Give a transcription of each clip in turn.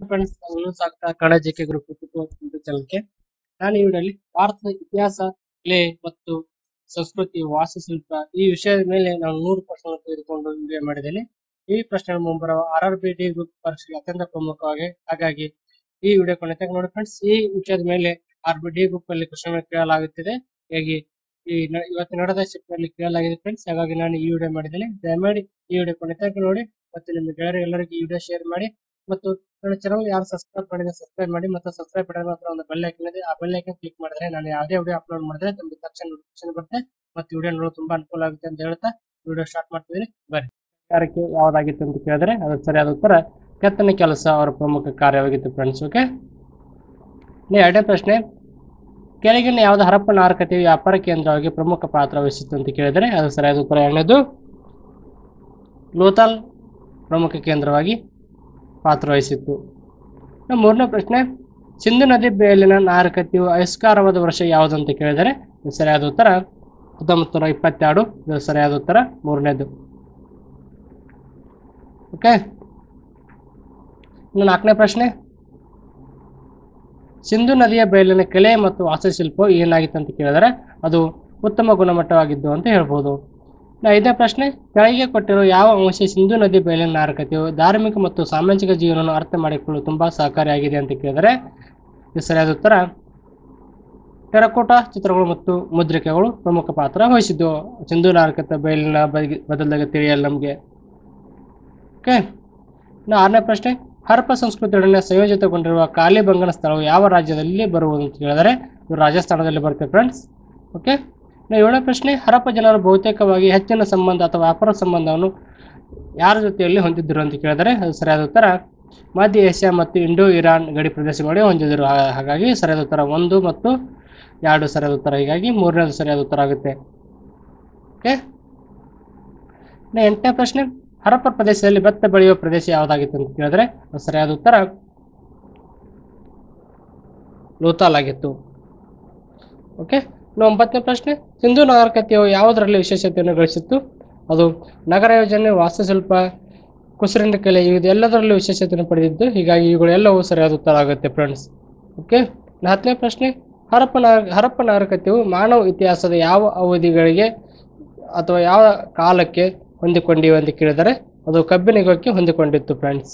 friends ನಾನು ಸಾಕ್ತಾ Kannada JK group ಚಾನಲ್ಗೆ ನಾನು ಈ ವಿಡಿಯೋಲಿ ಭಾರತದ ಇತಿಹಾಸ ಕಲೆ ಮತ್ತು ಸಂಸ್ಕೃತಿ ವಾಸ್ತುಶಿಲ್ಪ ಈ ವಿಷಯದ ಮೇಲೆ ನಾನು ನೂರು ಪ್ರಶ್ನೆ ತೆಗೆದುಕೊಂಡು ವಿಡಿಯೋ ಮಾಡಿದ್ದೇನೆ ಈ ಪ್ರಶ್ನೆ ಮುಂಬರುವ R R B D group ಪರೀಕ್ಷೆಗೆ ಅತ್ಯಂತ ಪ್ರಮುಖವಾಗಿ ಹಾಗಾಗಿ ಈ ವಿಡಿಯೋ ಕೊನೆತನಕ ನೋಡಿ ಫ್ರೆಂಡ್ಸ್ ಈ ವಿಷಯದ ಮೇಲೆ ಆರ್ ಬಿ ಡಿ ಗ್ರೂಪ್ ಅಲ್ಲಿ ಪ್ರಶ್ನೆ ಕೇಳಲಾಗುತ್ತಿದೆ ಹೇಗೆ ಈ ನ- ಇವತ್ತು ನಡೆದ ಶಿಫ್ಟ್ ಅಲ್ಲಿ ಕೇಳಲಾಗಿದೆ ಫ್ರೆಂಡ್ಸ್ ಹಾಗಾಗಿ ನಾನು ಈ ವಿಡಿಯೋ ಮಾಡಿದ್ದೇನೆ ದಯಮಾಡಿ ಈ ವಿಡಿಯೋ ಕೊನೆತನಕ ನೋಡಿ ಮತ್ತು ನಿಮ್ಮ ಗೆಳೆಯರು ಎಲ್ಲರಿಗೂ ಈ ವಿಡಿಯೋ ಶೇರ್ ಮಾಡಿ ಮತ್ತು ನನ್ನ ಚಾನಲ್ ಯಾರು ಸಬ್ಸ್ಕ್ರೈಬ್ ಮಾಡಿದ್ರೆ ಸಬ್ಸ್ಕ್ರೈಬ್ ಮಾಡಿ ಮತ್ತು ಸಬ್ಸ್ಕ್ರೈಬ್ ಬಟನ್ ಹತ್ರ ಒಂದು ಬೆಲ್ ಐಕನ್ ಇದೆ ಆ ಬೆಲ್ ಐಕನ್ ಕ್ಲಿಕ್ ಮಾಡಿದ್ರೆ ನಾನು ಯಾವುದೇ ವಿಡಿಯೋ ಅಪ್ಲೋಡ್ ಮಾಡಿದ್ರೆ ನಿಮಗೆ ತಕ್ಷಣ ನೋಟಿಫಿಕೇಶನ್ ಬರುತ್ತೆ ಮತ್ತು ವಿಡಿಯೋ ನೋಡೋದು ತುಂಬಾ ಅನುಕೂಲ ಆಗುತ್ತೆ ಅಂತ ಹೇಳ್ತಾ ವಿಡಿಯೋ ಸ್ಟಾರ್ಟ್ ಮಾಡ್ತಿದ್ದೀನಿ ಬರ್ರಿ ಕಾರ್ಯಕ್ಕೆ ಯಾವ್ದಾಗಿತ್ತು ಅಂತ ಕೇಳಿದ್ರೆ ಅದು ಸರಿಯಾದ ಉತ್ತರ ಕೆತ್ತನೆ ಕೆಲಸ ಅವರ ಪ್ರಮುಖ ಕಾರ್ಯವಾಗಿತ್ತು ಫ್ರೆಂಡ್ಸ್ ಓಕೆ ಎರಡನೇ ಪ್ರಶ್ನೆ ಕೆಳಗಿನ ಯಾವ್ದು ಹರಪ್ಪ ನಾಗರಿಕತೆಯು ವ್ಯಾಪಾರ ಕೇಂದ್ರವಾಗಿ ಪ್ರಮುಖ ಪಾತ್ರ ವಹಿಸಿತ್ತು ಅಂತ ಕೇಳಿದರೆ ಅದು ಸರಿಯಾದ ಉತ್ತರ ಎರಡನೇದು ಲೋತಾಲ್ ಪ್ರಮುಖ ಕೇಂದ್ರವಾಗಿ ಪಾತ್ರ ವಹಿಸಿತ್ತು ಇನ್ನು ಮೂರನೇ ಪ್ರಶ್ನೆ ಸಿಂಧು ನದಿ ಬೇಲಿನ ನಾಗರಿಕತೆಯು ಆವಿಷ್ಕಾರವಾದ ವರ್ಷ ಯಾವುದು ಅಂತ ಕೇಳಿದರೆ ಇದು ಸರಿಯಾದ ಉತ್ತರ ಹತ್ತೊಂಬತ್ತು ನೂರ ಇಪ್ಪತ್ತೆರಡು ಇದು ಸರಿಯಾದ ಉತ್ತರ ಮೂರನೇದು ಓಕೆ ಇನ್ನು ನಾಲ್ಕನೇ ಪ್ರಶ್ನೆ ಸಿಂಧು ನದಿಯ ಬಯಲಿನ ಕಲೆ ಮತ್ತು ವಾಸ್ತುಶಿಲ್ಪವು ಏನಾಗಿತ್ತು ಅಂತ ಕೇಳಿದರೆ ಅದು ಉತ್ತಮ ಗುಣಮಟ್ಟವಾಗಿದ್ದು ಅಂತ ಹೇಳ್ಬೋದು ಇನ್ನು ಐದನೇ ಪ್ರಶ್ನೆ ಕೆಳಗೆ ಕೊಟ್ಟಿರುವ ಯಾವ ಅಂಶ ಸಿಂಧು ನದಿ ಬಯಲಿನ ನಾಗರಿಕತೆಯು ಧಾರ್ಮಿಕ ಮತ್ತು ಸಾಮಾಜಿಕ ಜೀವನವನ್ನು ಅರ್ಥ ಮಾಡಿಕೊಳ್ಳಲು ತುಂಬಾ ಸಹಕಾರಿಯಾಗಿದೆ ಅಂತ ಕೇಳಿದರೆ ಇದು ಸರಿಯಾದ ಉತ್ತರ ಟೆರಕೋಟಾ ಚಿತ್ರಗಳು ಮತ್ತು ಮುದ್ರಿಕೆಗಳು ಪ್ರಮುಖ ಪಾತ್ರ ವಹಿಸಿದ್ದು ಸಿಂಧು ನಾಗರಿಕತೆ ಬಯಲಿನ ಬಗೆ- ಬದಲಾಗಿ ತಿಳಿಯಲ್ಲ ನಮಗೆ ಓಕೆ ಇನ್ನು ಆರನೇ ಪ್ರಶ್ನೆ ಹರಪ್ಪ ಸಂಸ್ಕೃತಿಯೊಡನೆ ಸಂಯೋಜಿತಗೊಂಡಿರುವ ಕಾಲಿಬಂಗನ ಸ್ಥಳವು ಯಾವ ರಾಜ್ಯದಲ್ಲಿ ಬರುವುದು ಅಂತ ಹೇಳಿದರೆ ಇದು ರಾಜಸ್ಥಾನದಲ್ಲಿ ಬರುತ್ತೆ ಫ್ರೆಂಡ್ಸ್ ಓಕೆ ಇನ್ನು ಏಳನೇ ಪ್ರಶ್ನೆ ಹರಪ್ಪ ಜನರು ಬಹುತೇಕವಾಗಿ ಹೆಚ್ಚಿನ ಸಂಬಂಧ ಅಥವಾ ವ್ಯಾಪಾರ ಸಂಬಂಧವನ್ನು ಯಾರ ಜೊತೆಯಲ್ಲಿ ಹೊಂದಿದ್ದರು ಅಂತ ಕೇಳಿದರೆ ಅದು ಸರಿಯಾದ ಉತ್ತರ ಮಧ್ಯ ಏಷ್ಯಾ ಮತ್ತು ಇಂಡೋ ಇರಾನ್ ಗಡಿ ಪ್ರದೇಶಗಳಿಗೆ ಹೊಂದಿದ್ದರು ಹಾ- ಹಾಗಾಗಿ ಸರಿಯಾದ ಉತ್ತರ ಒಂದು ಮತ್ತು ಎರಡು ಸರಿಯಾದ ಉತ್ತರ ಹೀಗಾಗಿ ಮೂರನೇದು ಸರಿಯಾದ ಉತ್ತರ ಆಗುತ್ತೆ ಓಕೆ ಇನ್ನು ಎಂಟನೇ ಪ್ರಶ್ನೆ ಹರಪ್ಪ ಪ್ರದೇಶದಲ್ಲಿ ಭತ್ತ ಬೆಳೆಯುವ ಪ್ರದೇಶ ಯಾವುದಾಗಿತ್ತು ಅಂತ ಕೇಳಿದ್ರೆ ಅದು ಸರಿಯಾದ ಉತ್ತರ ಲೋತಾಲ್ ಆಗಿತ್ತು ಓಕೆ ಇನ್ನು ಒಂಬತ್ತನೇ ಪ್ರಶ್ನೆ ಸಿಂಧು ನಾಗರಿಕತೆಯು ಯಾವುದರಲ್ಲಿ ವಿಶೇಷತೆಯನ್ನು ಗಳಿಸಿತ್ತು ಅದು ನಗರ ಯೋಜನೆ ವಾಸ್ತುಶಿಲ್ಪ ಕುಸರಿನ ಕಲೆ ಇದೆಲ್ಲದರಲ್ಲೂ ವಿಶೇಷತೆಯನ್ನು ಪಡೆದಿದ್ದು ಹೀಗಾಗಿ ಇವುಗಳೆಲ್ಲವೂ ಸರಿಯಾದ ಉತ್ತರ ಆಗುತ್ತೆ ಫ್ರೆಂಡ್ಸ್ ಓಕೆ ಇನ್ನು ಹತ್ತನೇ ಪ್ರಶ್ನೆ ಹರಪ್ಪ ನಾಗ ಹರಪ್ಪ ನಾಗರಿಕತೆಯು ಮಾನವ ಇತಿಹಾಸದ ಯಾವ ಅವಧಿಗಳಿಗೆ ಅಥವಾ ಯಾವ ಕಾಲಕ್ಕೆ ಹೊಂದಿಕೊಂಡಿವೆ ಅಂತ ಕೇಳಿದರೆ ಅದು ಕಬ್ಬಿನ ಯುಗಕ್ಕೆ ಹೊಂದಿಕೊಂಡಿತ್ತು ಫ್ರೆಂಡ್ಸ್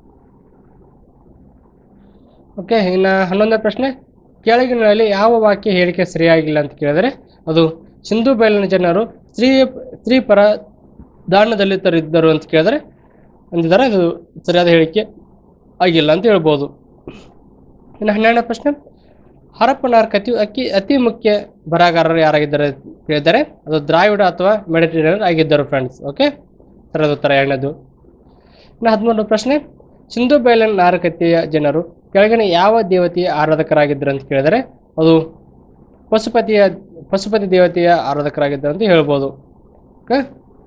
ಓಕೆ ಇನ್ನು ಹನ್ನೊಂದನೇ ಪ್ರಶ್ನೆ ಕೆಳಗಿನಲ್ಲಿ ಯಾವ ವಾಕ್ಯ ಹೇಳಿಕೆ ಸರಿಯಾಗಿಲ್ಲ ಅಂತ ಕೇಳಿದರೆ ಅದು ಸಿಂಧು ಬಯಲಿನ ಜನರು ಸ್ತ್ರೀ ಸ್ತ್ರೀ ಪರ ದಾನದಲ್ಲಿದ್ದರಿದ್ದರು ಅಂತ ಕೇಳಿದರೆ ಅಂದಿದ್ದಾರೆ ಅದು ಸರಿಯಾದ ಹೇಳಿಕೆ ಆಗಿಲ್ಲ ಅಂತ ಹೇಳ್ಬೋದು ಇನ್ನು ಹನ್ನೆರಡನೇ ಪ್ರಶ್ನೆ ಹರಪ್ಪ ನಾಗರಿಕತೆಯು ಅಕ್ಕಿ ಅತಿ ಮುಖ್ಯ ಬರಹಗಾರರು ಯಾರಾಗಿದ್ದಾರೆ ಅಂತ ಕೇಳಿದರೆ ಅದು ದ್ರಾವಿಡ ಅಥವಾ ಮೆಡಿಟೇರಿಯನ್ ಆಗಿದ್ದರು ಫ್ರೆಂಡ್ಸ್ ಓಕೆ ಸರಿಯಾದ ಉತ್ತರ ಎರಡನೇದು ಇನ್ನು ಹದಿಮೂರನೇ ಪ್ರಶ್ನೆ ಸಿಂಧು ಬಯಲಿನ ನಾಗರಿಕತೆಯ ಜನರು ಕೆಳಗಿನ ಯಾವ ದೇವತೆಯ ಆರಾಧಕರಾಗಿದ್ದರು ಅಂತ ಕೇಳಿದರೆ ಅದು ಪಶುಪತಿಯ ಪಶುಪತಿ ದೇವತೆಯ ಆರಾಧಕರಾಗಿದ್ದರು ಅಂತ ಹೇಳ್ಬೋದು ಓಕೆ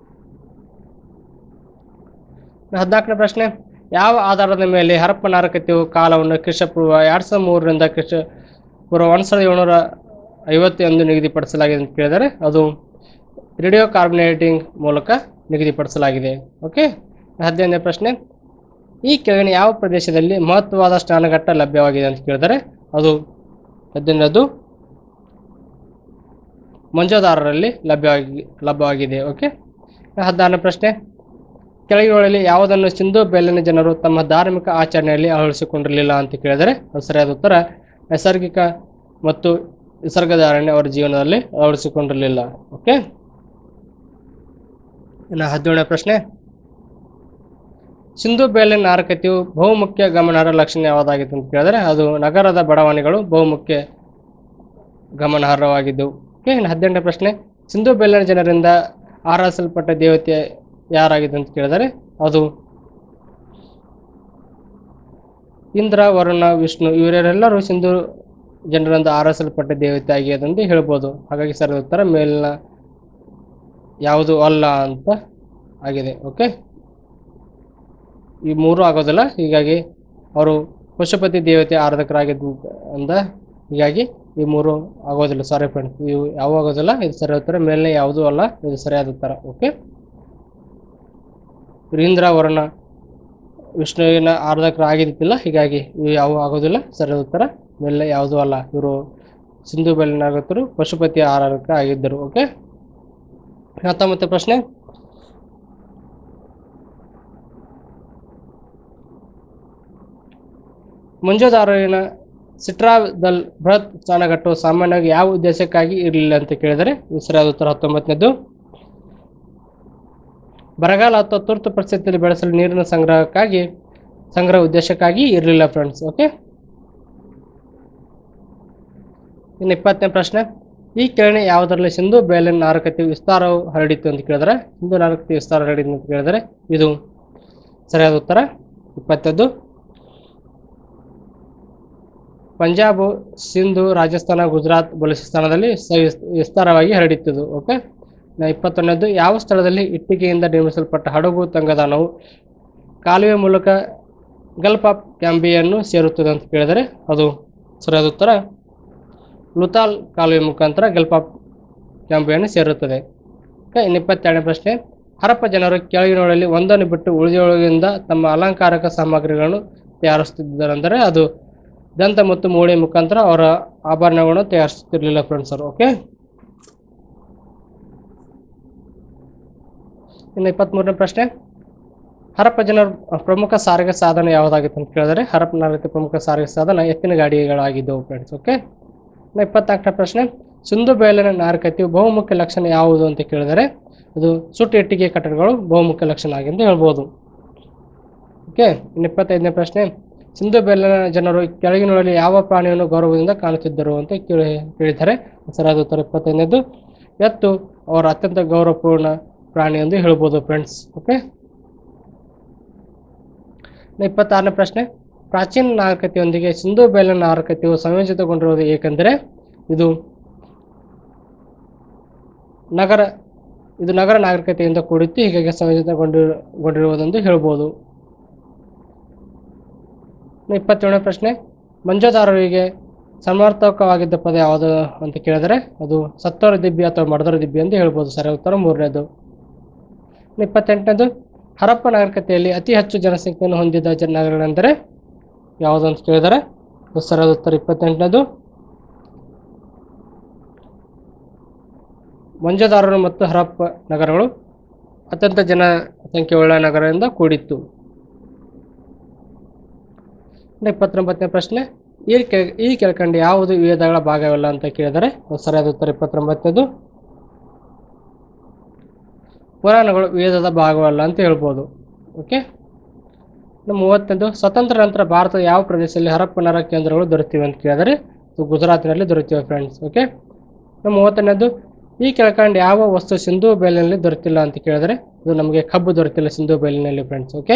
ಇನ್ನು ಹದಿನಾಲ್ಕನೇ ಪ್ರಶ್ನೆ ಯಾವ ಆಧಾರದ ಮೇಲೆ ಹರಪ್ಪ ನಾಗರಿಕತೆಯು ಕಾಲವನ್ನು ಕ್ರಿಸ್ತಪೂರ್ವ ಎರಡು ಸಾವಿರದ ಮೂರರಿಂದ ಕ್ರಿಸ್ತ ಪೂರ್ವ ಒಂದು ಸಾವಿರದ ಏಳ್ನೂರ ಐವತ್ತು ಎಂದು ನಿಗದಿಪಡಿಸಲಾಗಿದೆ ಅಂತ ಕೇಳಿದರೆ ಅದು ರೇಡಿಯೋ ಕಾರ್ಬನೇಟಿಂಗ್ ಮೂಲಕ ನಿಗದಿಪಡಿಸಲಾಗಿದೆ ಓಕೆ ಹದಿನೈದನೇ ಪ್ರಶ್ನೆ ಈ ಕೆಳಗಿನ ಯಾವ ಪ್ರದೇಶದಲ್ಲಿ ಮಹತ್ವವಾದ ಸ್ನಾನಘಟ್ಟ ಲಭ್ಯವಾಗಿದೆ ಅಂತ ಕೇಳಿದರೆ ಅದು ಹದಿನೈದು ಮಂಜುದಾರರಲ್ಲಿ ಲಭ್ಯವಾಗಿ ಲಭ್ಯವಾಗಿದೆ ಓಕೆ ಹದಿನಾರನೇ ಪ್ರಶ್ನೆ ಕೆಳಗಿನಲ್ಲಿ ಯಾವುದನ್ನು ಸಿಂಧು ಬೇಲಿನ ಜನರು ತಮ್ಮ ಧಾರ್ಮಿಕ ಆಚರಣೆಯಲ್ಲಿ ಅಳವಡಿಸಿಕೊಂಡಿರಲಿಲ್ಲ ಅಂತ ಕೇಳಿದರೆ ಅದು ಸರಿಯಾದ ಉತ್ತರ ನೈಸರ್ಗಿಕ ಮತ್ತು ನಿಸರ್ಗಧಾರಣೆ ಅವರ ಜೀವನದಲ್ಲಿ ಅಳವಡಿಸಿಕೊಂಡಿರಲಿಲ್ಲ ಓಕೆ ಇನ್ನು ಹದಿನೇಳನೇ ಪ್ರಶ್ನೆ ಸಿಂಧು ಬೇಲಿನ ನಾಗರಿಕತೆಯು ಬಹುಮುಖ್ಯ ಗಮನಾರ್ಹ ಲಕ್ಷಣ ಯಾವುದಾಗಿತ್ತು ಅಂತ ಕೇಳಿದರೆ ಅದು ನಗರದ ಬಡಾವಣೆಗಳು ಬಹುಮುಖ್ಯ ಗಮನಾರ್ಹವಾಗಿದ್ದವು ಓಕೆ ಇನ್ನು ಹದಿನೆಂಟನೇ ಪ್ರಶ್ನೆ ಸಿಂಧು ಬೇಲಿನ ಜನರಿಂದ ಆರಾಧಿಸಲ್ಪಟ್ಟ ದೇವತೆ ಯಾರಾಗಿದೆ ಅಂತ ಕೇಳಿದರೆ ಅದು ಇಂದ್ರ ವರುಣ ವಿಷ್ಣು ಇವರೆಲ್ಲರೂ ಸಿಂಧು ಜನರಿಂದ ಆರಾಧಿಸಲ್ಪಟ್ಟ ದೇವತೆ ಆಗಿದೆ ಅಂತ ಹೇಳ್ಬೋದು ಹಾಗಾಗಿ ಸರ್ ಉತ್ತರ ಮೇಲಿನ ಯಾವುದು ಅಲ್ಲ ಅಂತ ಆಗಿದೆ ಓಕೆ ಈ ಮೂರು ಆಗೋದಿಲ್ಲ ಹೀಗಾಗಿ ಅವರು ಪಶುಪತಿ ದೇವತೆ ಆರಾಧಕರಾಗಿದ್ದ ಅಂದ ಹೀಗಾಗಿ ಈ ಮೂರು ಆಗೋದಿಲ್ಲ ಸಾರಿ ಫ್ರೆಂಡ್ ಇವು ಯಾವ ಆಗೋದಿಲ್ಲ ಇದು ಸರಿ ಉತ್ತರ ಮೇಲಿನ ಯಾವುದೂ ಅಲ್ಲ ಇದು ಸರಿಯಾದ ಉತ್ತರ ಓಕೆ ಇಂದ್ರ ವರ್ಣ ವಿಷ್ಣುವಿನ ಆರಾಧಕರು ಆಗಿದ್ದಿಲ್ಲ ಹೀಗಾಗಿ ಇವು ಯಾವ ಆಗೋದಿಲ್ಲ ಸರಿ ಉತ್ತರ ಇವೆಲ್ಲ ಯಾವುದೂ ಅಲ್ಲ ಇವರು ಸಿಂಧು ಬಯಲಿನ ನಾಗರಿಕರು ಪಶುಪತಿಯ ಆರಾಧಕ ಆಗಿದ್ದರು ಓಕೆ ಹತ್ತೊಂಬತ್ತು ಪ್ರಶ್ನೆ ಮಂಜುದಾರರಿನ ಸಿಟ್ರಾದಲ್ ಬೃಹತ್ ಸ್ನಾನಘಟ್ಟು ಸಾಮಾನ್ಯವಾಗಿ ಯಾವ ಉದ್ದೇಶಕ್ಕಾಗಿ ಇರಲಿಲ್ಲ ಅಂತ ಕೇಳಿದರೆ ಇದು ಸರಿಯಾದ ಉತ್ತರ ಹತ್ತೊಂಬತ್ತನೇದು ಬರಗಾಲ ಅಥವಾ ತುರ್ತು ಪರಿಸ್ಥಿತಿಯಲ್ಲಿ ಬೆಳೆಸಲು ನೀರಿನ ಸಂಗ್ರಹಕ್ಕಾಗಿ ಸಂಗ್ರಹ ಉದ್ದೇಶಕ್ಕಾಗಿ ಇರಲಿಲ್ಲ ಫ್ರೆಂಡ್ಸ್ ಓಕೆ ಇನ್ನು ಇಪ್ಪತ್ತನೇ ಪ್ರಶ್ನೆ ಈ ಕೆಳನೆ ಯಾವುದರಲ್ಲಿ ಸಿಂಧು ಬೇಲಿನ ನಾರಕತೆ ವಿಸ್ತಾರವು ಹರಡಿತು ಅಂತ ಕೇಳಿದರೆ ಸಿಂಧು ನಾರಕತೆ ವಿಸ್ತಾರ ಹರಡಿತು ಅಂತ ಕೇಳಿದರೆ ಇದು ಸರಿಯಾದ ಉತ್ತರ ಇಪ್ಪತ್ತದ್ದು ಪಂಜಾಬ್ ಸಿಂಧು ರಾಜಸ್ಥಾನ ಗುಜರಾತ್ ಬಲೂಚಿಸ್ತಾನದಲ್ಲಿ ಸ- ವಿಸ್- ವಿಸ್ತಾರವಾಗಿ ಹರಡಿತ್ತು ಓಕೆ ನ- ಇಪ್ಪತ್ತೊಂದನೇದು ಯಾವ ಸ್ಥಳದಲ್ಲಿ ಇಟ್ಟಿಗೆಯಿಂದ ನಿರ್ಮಿಸಲ್ಪಟ್ಟ ಹಡಗು ತಂಗದಾನವು ಕಾಲುವೆ ಮೂಲಕ ಗಲ್ಫ್ ಆಫ್ ಕ್ಯಾಂಬಿಯನ್ನು ಸೇರುತ್ತದೆ ಅಂತ ಕೇಳಿದರೆ ಅದು ಸರಿಯಾದ ಉತ್ತರ ಲುತಾಲ್ ಕಾಲುವೆ ಮುಖಾಂತರ ಗಲ್ಫ್ ಆಫ್ ಕ್ಯಾಂಬಿಯನ್ನು ಸೇರುತ್ತದೆ ಓಕೆ ಇನ್ನು ಇಪ್ಪತ್ತೆರಡನೇ ಪ್ರಶ್ನೆ ಹರಪ್ಪ ಜನರು ಕೆಳಗಿನೊಳಲ್ಲಿ ಒಂದನ್ನು ಬಿಟ್ಟು ಉಳಿದೊಳಗಿಂದ ತಮ್ಮ ಅಲಂಕಾರಕ ಸಾಮಗ್ರಿಗಳನ್ನು ತಯಾರಿಸುತ್ತಿದ್ದರೆಂದರೆ ಅದು ದಂತ ಮತ್ತು ಮೂಳೆ ಮುಖಾಂತರ ಅವರ ಆಭರಣಗಳನ್ನು ತಯಾರಿಸುತ್ತಿರಲಿಲ್ಲ ಫ್ರೆಂಡ್ಸ್ ಅವರು ಓಕೆ ಇನ್ನು ಇಪ್ಪತ್ತ್ಮೂರನೇ ಪ್ರಶ್ನೆ ಹರಪ್ಪ ಜನರ ಪ್ರಮುಖ ಸಾರಿಗೆ ಸಾಧನ ಯಾವುದಾಗಿತ್ತು ಅಂತ ಕೇಳಿದರೆ ಹರಪ್ಪ ನಾಗರಿಕ ಪ್ರಮುಖ ಸಾರಿಗೆ ಸಾಧನ ಎತ್ತಿನ ಗಾಡಿಗಳಾಗಿದ್ದವು ಫ್ರೆಂಡ್ಸ್ ಓಕೆ ಇನ್ನು ಇಪ್ಪತ್ನಾಲ್ಕನೇ ಪ್ರಶ್ನೆ ಸಿಂಧು ಬಯಲಿನ ನಾಗರಿಕತೆಯು ಬಹುಮುಖ್ಯ ಲಕ್ಷಣ ಯಾವುದು ಅಂತ ಕೇಳಿದರೆ ಅದು ಸುಟ್ಟು ಇಟ್ಟಿಗೆ ಕಟ್ಟಡಗಳು ಬಹುಮುಖ್ಯ ಲಕ್ಷಣ ಆಗೆಂದು ಹೇಳ್ಬೋದು ಓಕೆ ಇನ್ನು ಇಪ್ಪತ್ತೈದನೇ ಪ್ರಶ್ನೆ ಸಿಂಧು ಬಯಲಿನ ಜನರು ಕೆಳಗಿನೊಳಗೆ ಯಾವ ಪ್ರಾಣಿಯನ್ನು ಗೌರವದಿಂದ ಕಾಣುತ್ತಿದ್ದರು ಅಂತ ಕೇಳಿ ಕೇಳಿದ್ದಾರೆ ಸರಿಯಾದ ಉತ್ತರ ಇಪ್ಪತ್ತೈದನೇದು ಎತ್ತು ಅವರ ಅತ್ಯಂತ ಗೌರವಪೂರ್ಣ ಪ್ರಾಣಿ ಎಂದು ಹೇಳ್ಬೋದು ಫ್ರೆಂಡ್ಸ್ ಓಕೆ ಇನ್ನು ಇಪ್ಪತ್ತಾರನೇ ಪ್ರಶ್ನೆ ಪ್ರಾಚೀನ ನಾಗರಿಕತೆಯೊಂದಿಗೆ ಸಿಂಧು ಬಯಲಿನ ನಾಗರಿಕತೆಯು ಸಂಯೋಜಿತಗೊಂಡಿರುವುದು ಏಕೆಂದರೆ ಇದು ನಗರ ಇದು ನಗರ ನಾಗರಿಕತೆಯಿಂದ ಕೂಡಿತ್ತು ಹೀಗಾಗಿ ಸಂಯೋಜಿತಗೊಂಡಿರು ಗೊಂಡಿರುವುದೆಂದು ಹೇಳ್ಬೋದು ಇನ್ನು ಇಪ್ಪತ್ತೇಳನೇ ಪ್ರಶ್ನೆ ಮಂಜುದಾರರಿಗೆ ಸಮರ್ಥಕವಾಗಿದ್ದ ಪದ ಯಾವುದು ಅಂತ ಕೇಳಿದರೆ ಅದು ಸತ್ತೋರ ದಿಬ್ಬಿ ಅಥವಾ ಮಡದರ ದಿಬ್ಬಿ ಅಂತ ಹೇಳ್ಬೋದು ಸರಿ ಉತ್ತರ ಮೂರನೇದು ಇನ್ನು ಇಪ್ಪತ್ತೆಂಟನೇದು ಹರಪ್ಪ ನಾಗರಿಕತೆಯಲ್ಲಿ ಅತಿ ಹೆಚ್ಚು ಜನಸಂಖ್ಯೆಯನ್ನು ಹೊಂದಿದ ಜನ ನಗರಗಳೆಂದರೆ ಯಾವುದು ಅಂತ ಕೇಳಿದರೆ ಅದು ಸರಿಯಾದ ಉತ್ತರ ಇಪ್ಪತ್ತೆಂಟನೇದು ಮಂಜುದಾರರು ಮತ್ತು ಹರಪ್ಪ ನಗರಗಳು ಅತ್ಯಂತ ಜನಸಂಖ್ಯೆಯುಳ್ಳ ನಗರದಿಂದ ಕೂಡಿತ್ತು ಇನ್ನು ಇಪ್ಪತ್ತೊಂಬತ್ತನೇ ಪ್ರಶ್ನೆ ಈ ಕೆ ಈ ಕೆಳಕಂಡು ಯಾವುದು ವೇದಗಳ ಭಾಗವಲ್ಲ ಅಂತ ಕೇಳಿದರೆ ಅದು ಸರಿಯಾದ ಉತ್ತರ ಇಪ್ಪತ್ತೊಂಬತ್ತನೇದು ಪುರಾಣಗಳು ವೇದದ ಭಾಗವಲ್ಲ ಅಂತ ಹೇಳ್ಬೋದು ಓಕೆ ಇನ್ನು ಮೂವತ್ತನೇದು ಸ್ವತಂತ್ರ ನಂತರ ಭಾರತದ ಯಾವ ಪ್ರದೇಶದಲ್ಲಿ ಹರಪ್ಪನರ ಕೇಂದ್ರಗಳು ದೊರೆತಿವೆ ಅಂತ ಕೇಳಿದರೆ ಅದು ಗುಜರಾತಿನಲ್ಲಿ ದೊರೆತಿವೆ ಫ್ರೆಂಡ್ಸ್ ಓಕೆ ಇನ್ನು ಮೂವತ್ತನೇದು ಈ ಕೆಳಕಂಡು ಯಾವ ವಸ್ತು ಸಿಂಧು ಬಯಲಿನಲ್ಲಿ ದೊರೆತಿಲ್ಲ ಅಂತ ಕೇಳಿದರೆ ಇದು ನಮಗೆ ಕಬ್ಬು ದೊರೆತಿಲ್ಲ ಸಿಂಧು ಬಯಲಿನಲ್ಲಿ ಫ್ರೆಂಡ್ಸ್ ಓಕೆ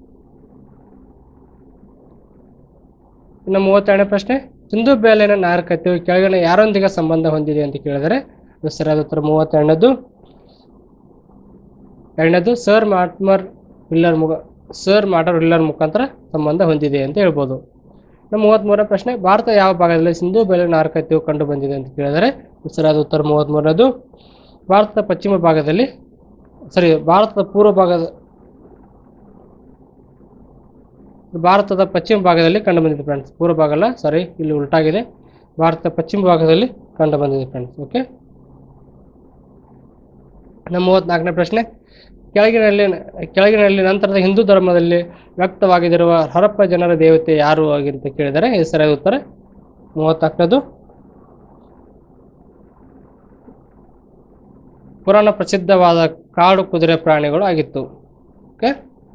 ಇನ್ನು ಮೂವತ್ತೆರಡನೇ ಪ್ರಶ್ನೆ ಸಿಂಧು ಬೇಲಿನ ನಾಗರಿಕತೆಯು ಕೆಳಗಿನ ಯಾರೊಂದಿಗೆ ಸಂಬಂಧ ಹೊಂದಿದೆ ಅಂತ ಕೇಳಿದರೆ ಅದು ಸರಿಯಾದ ಉತ್ತರ ಮೂವತ್ತೆರಡನೇದು ಎರಡನೇದು ಸರ್ ಮಾರ್ಟ್ಮರ್ ವಿಲ್ಲರ್ ಮುಖ ಸರ್ ಮಾರ್ಟರ್ ವಿಲ್ಲರ್ ಮುಖಾಂತರ ಸಂಬಂಧ ಹೊಂದಿದೆ ಅಂತ ಹೇಳ್ಬೋದು ಇನ್ನು ಮೂವತ್ತ್ಮೂರನೇ ಪ್ರಶ್ನೆ ಭಾರತ ಯಾವ ಭಾಗದಲ್ಲಿ ಸಿಂಧು ಬೇಲಿನ ನಾಗರಿಕತೆಯು ಕಂಡು ಬಂದಿದೆ ಅಂತ ಕೇಳಿದರೆ ಅದು ಸರಿಯಾದ ಉತ್ತರ ಮೂವತ್ತ್ಮೂರನೇದು ಭಾರತದ ಪಶ್ಚಿಮ ಭಾಗದಲ್ಲಿ ಸರಿ ಭಾರತದ ಪೂರ್ವ ಭಾಗದ ಭಾರತದ ಪಶ್ಚಿಮ ಭಾಗದಲ್ಲಿ ಕಂಡು ಬಂದಿದೆ ಫ್ರೆಂಡ್ಸ್ ಪೂರ್ವ ಭಾಗ ಅಲ್ಲ ಸಾರಿ ಇಲ್ಲಿ ಉಲ್ಟಾಗಿದೆ ಭಾರತದ ಪಶ್ಚಿಮ ಭಾಗದಲ್ಲಿ ಕಂಡು ಬಂದಿದೆ ಫ್ರೆಂಡ್ಸ್ ಓಕೆ ನಮ್ಮ ಮೂವತ್ನಾಲ್ಕನೇ ಪ್ರಶ್ನೆ ಕೆಳಗಿನಲ್ಲಿ ಕೆಳಗಿನಲ್ಲಿ ನಂತರದ ಹಿಂದೂ ಧರ್ಮದಲ್ಲಿ ವ್ಯಕ್ತವಾಗಿರುವ ಹರಪ್ಪ ಜನರ ದೇವತೆ ಯಾರು ಆಗಿಂತ ಕೇಳಿದರೆ ಇದು ಸರಿಯಾದ ಉತ್ತರ ಮೂವತ್ನಾಲ್ಕನೇದು ಪುರಾಣ ಪ್ರಸಿದ್ಧವಾದ ಕಾಡು ಕುದುರೆ ಪ್ರಾಣಿಗಳು ಆಗಿತ್ತು ಓಕೆ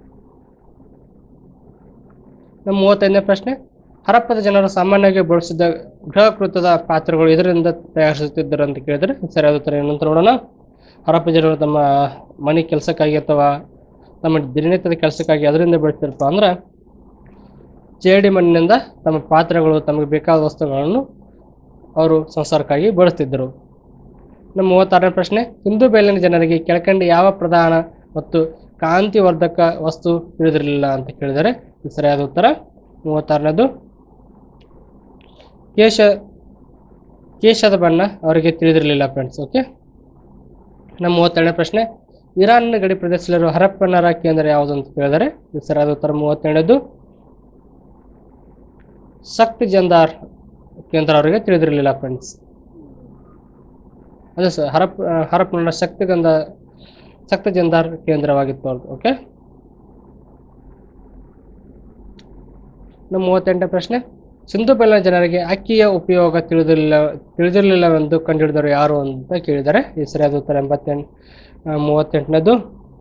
ನಮ್ಮ ಮೂವತ್ತೈದನೇ ಪ್ರಶ್ನೆ ಹರಪ್ಪದ ಜನರು ಸಾಮಾನ್ಯವಾಗಿ ಬಳಸಿದ ಗೃಹಕೃತದ ಪಾತ್ರೆಗಳು ಇದರಿಂದ ತಯಾರಿಸುತ್ತಿದ್ದರು ಅಂತ ಕೇಳಿದರೆ ಸರಿಯಾದ ಉತ್ತರ ಏನು ಅಂತ ನೋಡೋಣ ಹರಪ್ಪ ಜನರು ತಮ್ಮ ಮನೆ ಕೆಲಸಕ್ಕಾಗಿ ಅಥವಾ ತಮ್ಮ ದಿನನಿತ್ಯದ ಕೆಲಸಕ್ಕಾಗಿ ಅದರಿಂದ ಬೆಳೆಸ್ತಿರಪ್ಪ ಅಂದ್ರೆ ಜೇಡಿ ಮಣ್ಣಿನಿಂದ ತಮ್ಮ ಪಾತ್ರೆಗಳು ತಮಗೆ ಬೇಕಾದ ವಸ್ತುಗಳನ್ನು ಅವರು ಸಂಸಾರಕ್ಕಾಗಿ ಬಳಸ್ತಿದ್ದರು ನಮ್ಮ ಮೂವತ್ತಾರನೇ ಪ್ರಶ್ನೆ ಹಿಂದೂ ಬೇಲಿನ ಜನರಿಗೆ ಕೆಳಕಂಡು ಯಾವ ಪ್ರಧಾನ ಮತ್ತು ಕಾಂತಿವರ್ಧಕ ವಸ್ತು ತಿಳಿದಿರಲಿಲ್ಲ ಅಂತ ಕೇಳಿದರೆ ಇದು ಸರಿಯಾದ ಉತ್ತರ ಮೂವತ್ತಾರನೇದು ಕೇಶ ಕೇಶದ ಬಣ್ಣ ಅವರಿಗೆ ತಿಳಿದಿರಲಿಲ್ಲ ಫ್ರೆಂಡ್ಸ್ ಓಕೆ ನಮ್ಮ ಮೂವತ್ತೆರಡನೇ ಪ್ರಶ್ನೆ ಇರಾನ್ನ ಗಡಿ ಪ್ರದೇಶದಲ್ಲಿರುವ ಹರಪ್ಪನರ ಕೇಂದ್ರ ಯಾವುದು ಅಂತ ಕೇಳಿದರೆ ಇದು ಸರಿಯಾದ ಉತ್ತರ ಮೂವತ್ತೆರಡನೇದು ಶಕ್ತಿ ಜಂದಾರ್ ಕೇಂದ್ರ ಅವರಿಗೆ ತಿಳಿದಿರಲಿಲ್ಲ ಫ್ರೆಂಡ್ಸ್ ಅದೇ ಸರ್ ಹರಪ್ ಹರಪ್ಪನರ ಶಕ್ತಿಗಂಧ ಶಕ್ತಿ ಜಂದಾರ್ ಕೇಂದ್ರವಾಗಿತ್ತು ಅವ್ರದ್ದು ಓಕೆ ನಮ್ಮ ಮೂವತ್ತೆಂಟನೇ ಪ್ರಶ್ನೆ ಸಿಂಧು ಬೆಲ್ಲ ಜನರಿಗೆ ಅಕ್ಕಿಯ ಉಪಯೋಗ ತಿಳಿದಿರಲಿಲ್ಲ ತಿಳಿದಿರಲಿಲ್ಲವೆಂದು ಕಂಡುಹಿಡಿದರು ಯಾರು ಅಂತ ಕೇಳಿದ್ದಾರೆ ಈ ಸರಿಯಾದ ಉತ್ತರ ಎಂಬತ್ತೆಂಟು ಆ, ಮೂವತ್ತೆಂಟನೇದು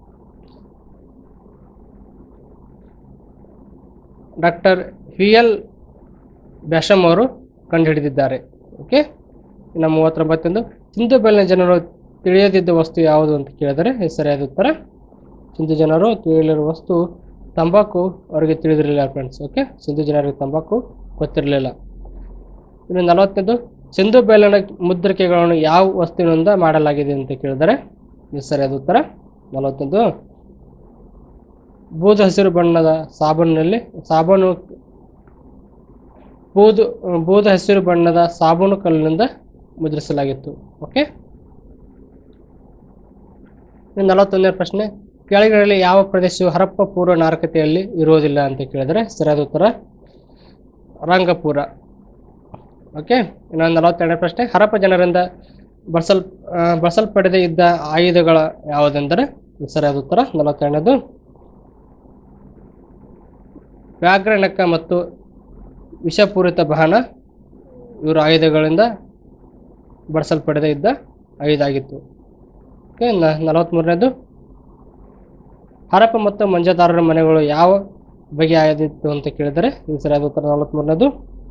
ಡಾಕ್ಟರ್ ವಿ ಎಲ್ ಬ್ಯಾಶಮ್ ಅವರು ಕಂಡುಹಿಡಿದಿದ್ದಾರೆ ಓಕೆ ಇನ್ನು ಮೂವತ್ತೊಂಬತ್ತೊಂದು ಸಿಂಧು ಬೆಲ್ಲಿನ ಜನರು ತಿಳಿಯದಿದ್ದ ವಸ್ತು ಯಾವುದು ಅಂತ ಕೇಳಿದರೆ ಇದು ಸರಿಯಾದ ಉತ್ತರ ಸಿಂಧು ಜನರು ತಿಳಿಯಲಿರುವ ವಸ್ತು ತಂಬಾಕು ಅವರಿಗೆ ತಿಳಿದಿರಲಿಲ್ಲ ಫ್ರೆಂಡ್ಸ್ ಓಕೆ ಸಿಂಧು ಜನರಿಗೆ ತಂಬಾಕು ಗೊತ್ತಿರಲಿಲ್ಲ ಇನ್ನು ನಲವತ್ತನೇದು ಸಿಂಧು ಬೆಲ್ಲನ ಮುದ್ರಿಕೆಗಳನ್ನು ಯಾವ ವಸ್ತುವಿನಿಂದ ಮಾಡಲಾಗಿದೆ ಅಂತ ಕೇಳಿದರೆ ಇದು ಸರಿಯಾದ ಉತ್ತರ ನಲವತ್ತೊಂದು ಬೂದು ಹಸಿರು ಬಣ್ಣದ ಸಾಬೂನಿನಲ್ಲಿ ಸಾಬೂನು ಬೂದು ಬೂದು ಹಸಿರು ಬಣ್ಣದ ಸಾಬೂನು ಕಲ್ಲಿನಿಂದ ಮುದ್ರಿಸಲಾಗಿತ್ತು ಓಕೆ ಇನ್ನು ನಲವತ್ತೊಂದನೇ ಪ್ರಶ್ನೆ ಕೆಳಗಿನಲ್ಲಿ ಯಾವ ಪ್ರದೇಶವು ಹರಪ್ಪ ಪೂರ್ವ ನಾರಕತೆಯಲ್ಲಿ ಇರುವುದಿಲ್ಲ ಅಂತ ಕೇಳಿದರೆ ಸರಿಯಾದ ಉತ್ತರ ರಂಗಪುರ ಓಕೆ ಇನ್ನು ನಲವತ್ತೆರಡನೇ ಪ್ರಶ್ನೆ ಹರಪ್ಪ ಜನರಿಂದ ಬಳಸಲ್ ಆ, ಬಳಸಲ್ಪಡದೇ ಇದ್ದ ಆಯುಧಗಳ ಯಾವುದೆಂದರೆ ಇದು ಸರಿಯಾದ ಉತ್ತರ ನಲವತ್ತೆರಡನೇದು ವ್ಯಾಘ್ರನಕ ಮತ್ತು ವಿಷಪೂರಿತ ಬಾಹನ ಇವರು ಆಯುಧಗಳಿಂದ ಬಳಸಲ್ಪಡದೇ ಇದ್ದ ಆಯುಧ ಆಗಿತ್ತು ಓಕೆ ನಲವತ್ತ್ಮೂರನೇದು ಹರಪ್ಪ ಮತ್ತು ಮಂಜದಾರರ ಮನೆಗಳು ಯಾವ ಬಗೆಯಾದಿತ್ತು ಅಂತ ಕೇಳಿದರೆ ಇದು ಸರಿಯಾದ ಉತ್ತರ ನಲವತ್ತ್ಮೂರನೇದು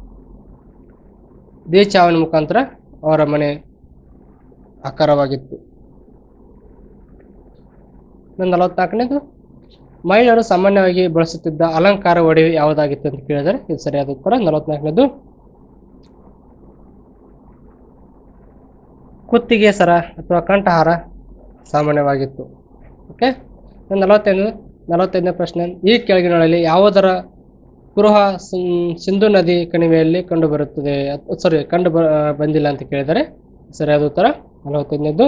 ದೇಚಾವನ ಮುಖಾಂತರ ಅವರ ಮನೆ ಆಕಾರವಾಗಿತ್ತು ಇನ್ನು ನಲವತ್ನಾಲ್ಕನೇದು ಮಹಿಳೆಯರು ಸಾಮಾನ್ಯವಾಗಿ ಬಳಸುತ್ತಿದ್ದ ಅಲಂಕಾರ ಒಡವೆ ಯಾವುದಾಗಿತ್ತು ಅಂತ ಕೇಳಿದರೆ ಇದು ಸರಿಯಾದ ಉತ್ತರ ನಲವತ್ನಾಲ್ಕನೇದು ಕುತ್ತಿಗೆ ಸರ ಅಥವಾ ಕಂಠಹಾರ ಸಾಮಾನ್ಯವಾಗಿತ್ತು ಓಕೆ ಇನ್ನು ನಲವತ್ತೈದು ನಲವತ್ತೈದನೇ ಪ್ರಶ್ನೆ ಈ ಕೆಳಗಿನಲ್ಲಿ ಯಾವುದರ ಕುರುಹ ಸಿಂ- ಸಿಂಧು ನದಿ ಕಣಿವೆಯಲ್ಲಿ ಕಂಡುಬರುತ್ತದೆ ಸಾರಿ ಕಂಡು ಬ ಬಂದಿಲ್ಲ ಅಂತ ಕೇಳಿದರೆ ಸರಿಯಾದ ಉತ್ತರ ನಲವತ್ತೈದನೇದು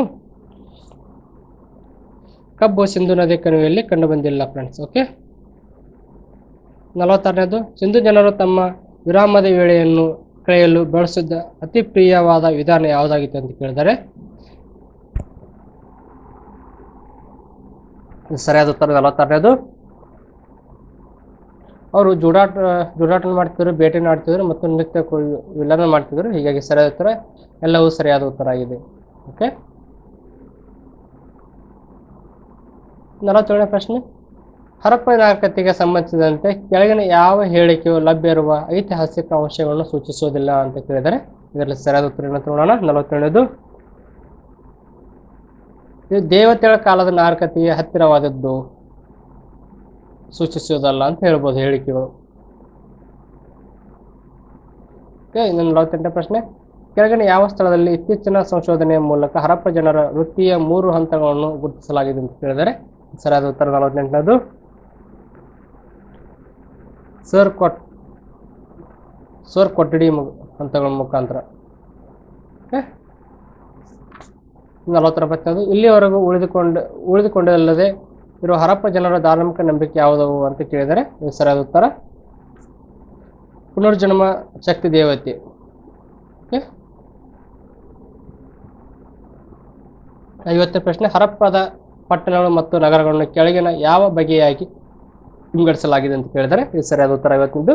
ಕಬ್ಬು ಸಿಂಧು ನದಿ ಕಣಿವೆಯಲ್ಲಿ ಕಂಡು ಬಂದಿಲ್ಲ ಫ್ರೆಂಡ್ಸ್ ಓಕೆ ನಲವತ್ತಾರನೇದು ಸಿಂಧು ಜನರು ತಮ್ಮ ವಿರಾಮದ ವೇಳೆಯನ್ನು ಕಳೆಯಲು ಬಳಸಿದ್ದ ಅತಿ ಪ್ರಿಯವಾದ ವಿಧಾನ ಯಾವುದಾಗಿತ್ತು ಅಂತ ಕೇಳಿದರೆ ಇದು ಸರಿಯಾದ ಉತ್ತರ ನಲವತ್ತಾರನೇದು ಅವರು ಜೂಡಾಟ ಜೂಡಾಟ ಮಾಡ್ತಿದ್ರು ಭೇಟಿ ಆಡ್ತಿದ್ರು ಮತ್ತು ನೃತ್ಯ ಕು- ಇವೆಲ್ಲನೂ ಮಾಡ್ತಿದ್ರು ಹೀಗಾಗಿ ಸರಿಯಾದ ಉತ್ತರ ಎಲ್ಲವೂ ಸರಿಯಾದ ಉತ್ತರ ಆಗಿದೆ ಓಕೆ ನಲವತ್ತೇಳನೇ ಪ್ರಶ್ನೆ ಹರಪ್ಪ ನಾಗರಿಕತೆಗೆ ಸಂಬಂಧಿಸಿದಂತೆ ಕೆಳಗಿನ ಯಾವ ಹೇಳಿಕೆಯು ಲಭ್ಯ ಇರುವ ಐತಿಹಾಸಿಕ ಅಂಶಗಳನ್ನು ಸೂಚಿಸುವುದಿಲ್ಲ ಅಂತ ಕೇಳಿದರೆ ಇದರಲ್ಲಿ ಸರಿಯಾದ ಉತ್ತರ ಏನಂತ ನೋಡೋಣ ನಲವತ್ತೇಳನೇದು ಇದು ದೇವತೆಗಳ ಕಾಲದ ನಾಗರಿಕತೆಗೆ ಹತ್ತಿರವಾದದ್ದು ಸೂಚಿಸುವುದಲ್ಲ ಅಂತ ಹೇಳ್ಬೋದು ಹೇಳಿಕೆಗಳು ಓಕೆ ಇನ್ನು ನಲವತ್ತೆಂಟನೇ ಪ್ರಶ್ನೆ ಕೆಳಗಿನ ಯಾವ ಸ್ಥಳದಲ್ಲಿ ಇತ್ತೀಚಿನ ಸಂಶೋಧನೆಯ ಮೂಲಕ ಹರಪ್ಪ ಜನರ ವೃತ್ತಿಯ ಮೂರು ಹಂತಗಳನ್ನು ಗುರುತಿಸಲಾಗಿದೆ ಅಂತ ಕೇಳಿದರೆ ಸರಿಯಾದ ಉತ್ತರ ನಲವತ್ತೆಂಟನೇದು ಸರ್ ಕೊಟ್ ಸರ್ ಕೊಠಡಿ ಮು- ಹಂತಗಳ ಮುಖಾಂತರ ಓಕೆ ನಲವತ್ತೊಂಬತ್ತನೇದು ಇಲ್ಲಿವರೆಗೂ ಉಳಿದುಕೊಂಡು ಉಳಿದುಕೊಂಡಲ್ಲದೆ ಇರುವ ಹರಪ್ಪ ಜನರ ಧಾರ್ಮಿಕ ನಂಬಿಕೆ ಯಾವುದವು ಅಂತ ಕೇಳಿದರೆ ಇದು ಸರಿಯಾದ ಉತ್ತರ ಪುನರ್ಜನ್ಮ ಶಕ್ತಿ ದೇವತೆ ಓಕೆ ಐವತ್ತನೇ ಪ್ರಶ್ನೆ ಹರಪ್ಪದ ಪಟ್ಟಣಗಳು ಮತ್ತು ನಗರಗಳನ್ನು ಕೆಳಗಿನ ಯಾವ ಬಗೆಯಾಗಿ ವಿಂಗಡಿಸಲಾಗಿದೆ ಅಂತ ಕೇಳಿದರೆ ಇದು ಸರಿಯಾದ ಉತ್ತರ ಐವತ್ತೊಂದು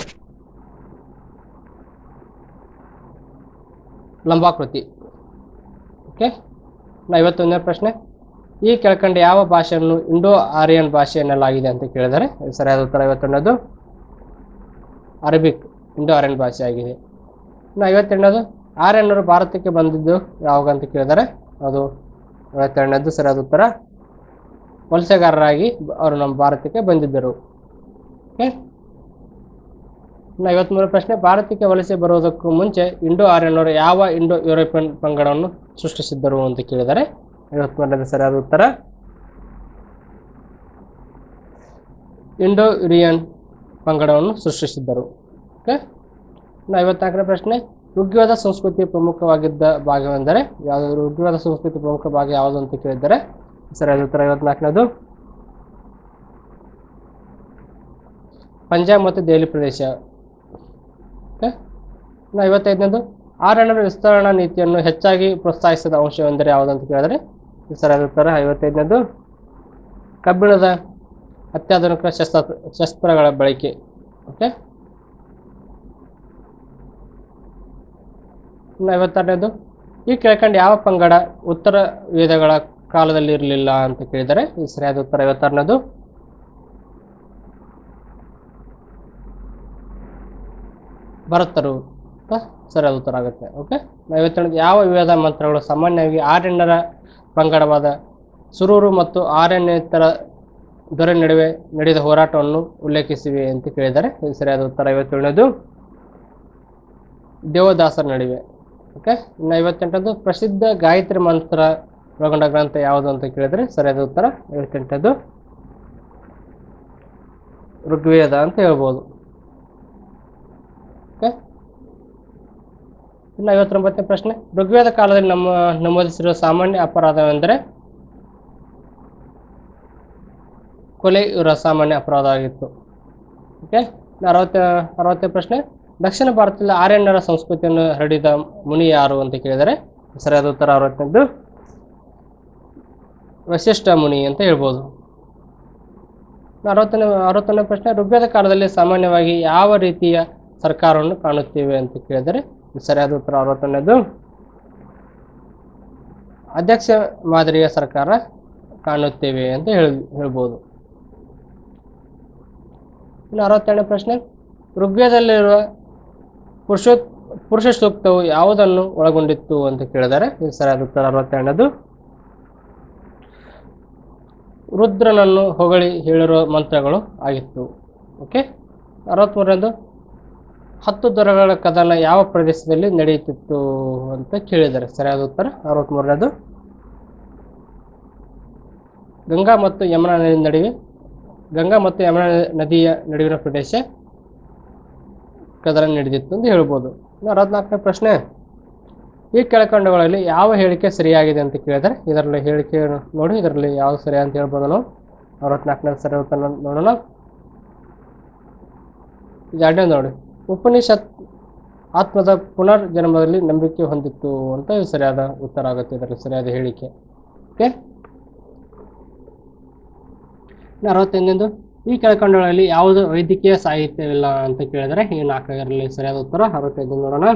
ಲಂಬಾಕೃತಿ ಓಕೆ ಐವತ್ತೊಂದನೇ ಪ್ರಶ್ನೆ ಈ ಕೆಳಕಂಡ ಯಾವ ಭಾಷೆಯನ್ನು ಇಂಡೋ ಆರ್ಯನ್ ಭಾಷೆ ಎನ್ನಲಾಗಿದೆ ಅಂತ ಕೇಳಿದರೆ ಇದು ಸರಿಯಾದ ಉತ್ತರ ಐವತ್ತೊಂದದು ಅರಬಿಕ್ ಇಂಡೋ ಆರ್ಯನ್ ಭಾಷೆ ಆಗಿದೆ ಇನ್ನು ಐವತ್ತೆರಡನೇದು ಆರ್ಯನ್ನರು ಭಾರತಕ್ಕೆ ಬಂದಿದ್ದು ಯಾವಾಗ ಅಂತ ಕೇಳಿದರೆ ಅದು ಐವತ್ತೆರಡನೇದು ಸರಿಯಾದ ಉತ್ತರ ವಲಸೆಗಾರರಾಗಿ ಬ- ಅವರು ನಮ್ಮ ಭಾರತಕ್ಕೆ ಬಂದಿದ್ದರು ಓಕೆ ಇನ್ನು ಐವತ್ಮೂರು ಪ್ರಶ್ನೆ ಭಾರತಕ್ಕೆ ವಲಸೆ ಬರುವುದಕ್ಕೂ ಮುಂಚೆ ಇಂಡೋ ಆರ್ಯನ್ನರು ಯಾವ ಇಂಡೋ ಯುರೋಪಿಯನ್ ಪಂಗಡವನ್ನು ಸೃಷ್ಟಿಸಿದ್ದರು ಅಂತ ಕೇಳಿದರೆ ಐವತ್ಮೂರನೇದು ಸರಿಯಾದ ಉತ್ತರ ಇಂಡೋ ಯುರಿಯನ್ ಪಂಗಡವನ್ನು ಸೃಷ್ಟಿಸಿದ್ದರು ಓಕೆ ಇನ್ನು ಐವತ್ನಾಲ್ಕನೇ ಪ್ರಶ್ನೆ ಋಗ್ವೇದ ಸಂಸ್ಕೃತಿ ಪ್ರಮುಖವಾಗಿದ್ದ ಭಾಗವೆಂದರೆ ಯಾವುದು ಋಗ್ವೇದ ಸಂಸ್ಕೃತಿ ಪ್ರಮುಖ ಭಾಗ ಯಾವುದು ಅಂತ ಕೇಳಿದರೆ ಸರಿಯಾದ ಉತ್ತರ ಐವತ್ನಾಲ್ಕನೇದು ಪಂಜಾಬ್ ಮತ್ತು ದೆಹಲಿ ಪ್ರದೇಶ ಓಕೆ ಇನ್ನು ಐವತ್ತೈದನೇದು ಆರಣ್ಯದ ವಿಸ್ತರಣಾ ನೀತಿಯನ್ನು ಹೆಚ್ಚಾಗಿ ಪ್ರೋತ್ಸಾಹಿಸಿದ ಅಂಶವೆಂದರೆ ಯಾವುದಂತ ಕೇಳಿದ್ರೆ ಇದು ಸರಿಯಾದ ಉತ್ತರ ಐವತ್ತೈದನೇದು ಕಬ್ಬಿಣದ ಅತ್ಯಾಧುನಿಕ ಶಸ್ತ್ರ ಶಸ್ತ್ರಗಳ ಬಳಕೆ ಓಕೆ ಇನ್ನು ಐವತ್ತಾರನೇದು ಈ ಕೆಳಕಂಡು ಯಾವ ಪಂಗಡ ಉತ್ತರ ವೇದಗಳ ಕಾಲದಲ್ಲಿ ಇರಲಿಲ್ಲ ಅಂತ ಕೇಳಿದರೆ ಇದು ಸರಿಯಾದ ಉತ್ತರ ಐವತ್ತಾರನೇದು ಭರತರು ಅಂತ ಸರಿಯಾದ ಉತ್ತರ ಆಗುತ್ತೆ ಓಕೆ ಐವತ್ತೇಳನೇದು ಯಾವ ವೇದ ಮಂತ್ರಗಳು ಸಾಮಾನ್ಯವಾಗಿ ಆರ್ಯಣ್ಣರ ಪಂಗಡವಾದ ಸುರೂರು ಮತ್ತು ಆರ್ಯಣ್ಯೇತರ ದೊರೆ ನಡುವೆ ನಡೆದ ಹೋರಾಟವನ್ನು ಉಲ್ಲೇಖಿಸಿವೆ ಅಂತ ಕೇಳಿದರೆ ಇದು ಸರಿಯಾದ ಉತ್ತರ ಐವತ್ತೇಳನೇದು ದೇವದಾಸರ ನಡುವೆ ಓಕೆ ಇನ್ನು ಐವತ್ತೆಂಟದ್ದು ಪ್ರಸಿದ್ಧ ಗಾಯತ್ರಿ ಮಂತ್ರ ಒಳಗೊಂಡ ಗ್ರಂಥ ಯಾವುದು ಅಂತ ಕೇಳಿದರೆ ಸರಿಯಾದ ಉತ್ತರ ಐವತ್ತೆಂಟದ್ದು ಋಗ್ವೇದ ಅಂತ ಹೇಳ್ಬೋದು ಓಕೆ ಇನ್ನು ಐವತ್ತೊಂಬತ್ತನೇ ಪ್ರಶ್ನೆ ಋಗ್ವೇದ ಕಾಲದಲ್ಲಿ ನಮ್ಮ ನಮೂದಿಸಿರುವ ಸಾಮಾನ್ಯ ಅಪರಾಧವೆಂದರೆ ಕೊಲೆ ಇವರ ಸಾಮಾನ್ಯ ಅಪರಾಧ ಆಗಿತ್ತು ಓಕೆ ಇನ್ನು ಅರವತ್ತ ಅರವತ್ತನೇ ಪ್ರಶ್ನೆ ದಕ್ಷಿಣ ಭಾರತದಲ್ಲಿ ಆರ್ಯಣ್ಣರ ಸಂಸ್ಕೃತಿಯನ್ನು ಹರಡಿದ ಮುನಿ ಯಾರು ಅಂತ ಕೇಳಿದರೆ ಸರಿಯಾದ ಉತ್ತರ ಅರವತ್ತನೇದು ವಶಿಷ್ಠ ಮುನಿ ಅಂತ ಹೇಳ್ಬೋದು ಇನ್ನು ಅರವತ್ತನೇ ಅರವತ್ತೊಂದನೇ ಪ್ರಶ್ನೆ ಋಗ್ವೇದ ಕಾಲದಲ್ಲಿ ಸಾಮಾನ್ಯವಾಗಿ ಯಾವ ರೀತಿಯ ಸರ್ಕಾರವನ್ನು ಕಾಣುತ್ತೇವೆ ಅಂತ ಕೇಳಿದರೆ ಸರಿಯಾದ ಉತ್ತರ ಅರವತ್ತೊಂದನೇದು ಅಧ್ಯಕ್ಷ ಮಾದರಿಯ ಸರ್ಕಾರ ಕಾಣುತ್ತೇವೆ ಅಂತ ಹೇಳಿ ಹೇಳ್ಬೋದು ಇನ್ನು ಅರವತ್ತೆರಡನೇ ಪ್ರಶ್ನೆ ಋಗ್ವೇದದಲ್ಲಿರುವ ಪುರುಷ ಪುರುಷ ಸೂಕ್ತವು ಯಾವುದನ್ನು ಒಳಗೊಂಡಿತ್ತು ಅಂತ ಕೇಳಿದರೆ ಇದು ಸರಿಯಾದ ಉತ್ತರ ಅರವತ್ತೆರಡನೇದು ರುದ್ರನನ್ನು ಹೊಗಳಿ ಹೇಳಿರುವ ಮಂತ್ರಗಳು ಆಗಿತ್ತು ಓಕೆ ಅರವತ್ತ್ಮೂರನೇದು ಹತ್ತು ದೊರೆಗಳ ಕದನ ಯಾವ ಪ್ರದೇಶದಲ್ಲಿ ನಡೆಯುತ್ತಿತ್ತು ಅಂತ ಕೇಳಿದ್ದಾರೆ ಸರಿಯಾದ ಉತ್ತರ ಅರವತ್ತ್ಮೂರನೇದು ಗಂಗಾ ಮತ್ತು ಯಮುನಾ ನದಿ ನಡುವೆ ಗಂಗಾ ಮತ್ತು ಯಮುನಾ ನದಿಯ ನಡುವಿನ ಪ್ರದೇಶ ಕದನ ನಡೆದಿತ್ತು ಅಂತ ಹೇಳ್ಬೋದು ಇನ್ನು ಅರವತ್ನಾಲ್ಕನೇ ಪ್ರಶ್ನೆ ಈ ಕೆಳಕಂಡಗಳಲ್ಲಿ ಯಾವ ಹೇಳಿಕೆ ಸರಿಯಾಗಿದೆ ಅಂತ ಕೇಳಿದರೆ ಇದರಲ್ಲಿ ಹೇಳಿಕೆ ನೋಡಿ ಇದರಲ್ಲಿ ಯಾವುದು ಸರಿ ಅಂತ ಹೇಳ್ಬೋದು ನಾವು ಅರವತ್ನಾಲ್ಕನೇ ಸರಿ ಉತ್ತರ ನೋ- ನೋಡೋಣ ಎರಡನೇ ನೋಡಿ ಉಪನಿಷತ್ ಆತ್ಮದ ಪುನರ್ ಜನ್ಮದಲ್ಲಿ ನಂಬಿಕೆ ಹೊಂದಿತ್ತು ಅಂತ ಇದು ಸರಿಯಾದ ಉತ್ತರ ಆಗುತ್ತೆ ಇದರಲ್ಲಿ ಸರಿಯಾದ ಹೇಳಿಕೆ ಓಕೆ ಇನ್ನು ಅರವತ್ತೈದನೇದು ಈ ಕೆಳಕಂಡಗಳಲ್ಲಿ ಯಾವುದು ವೈದ್ಯಕೀಯ ಸಾಹಿತ್ಯವಿಲ್ಲ ಅಂತ ಕೇಳಿದರೆ ಈ ನಾಲ್ಕರಲ್ಲಿ ಸರಿಯಾದ ಉತ್ತರ ಅರವತ್ತೈದು ನೋಡೋಣ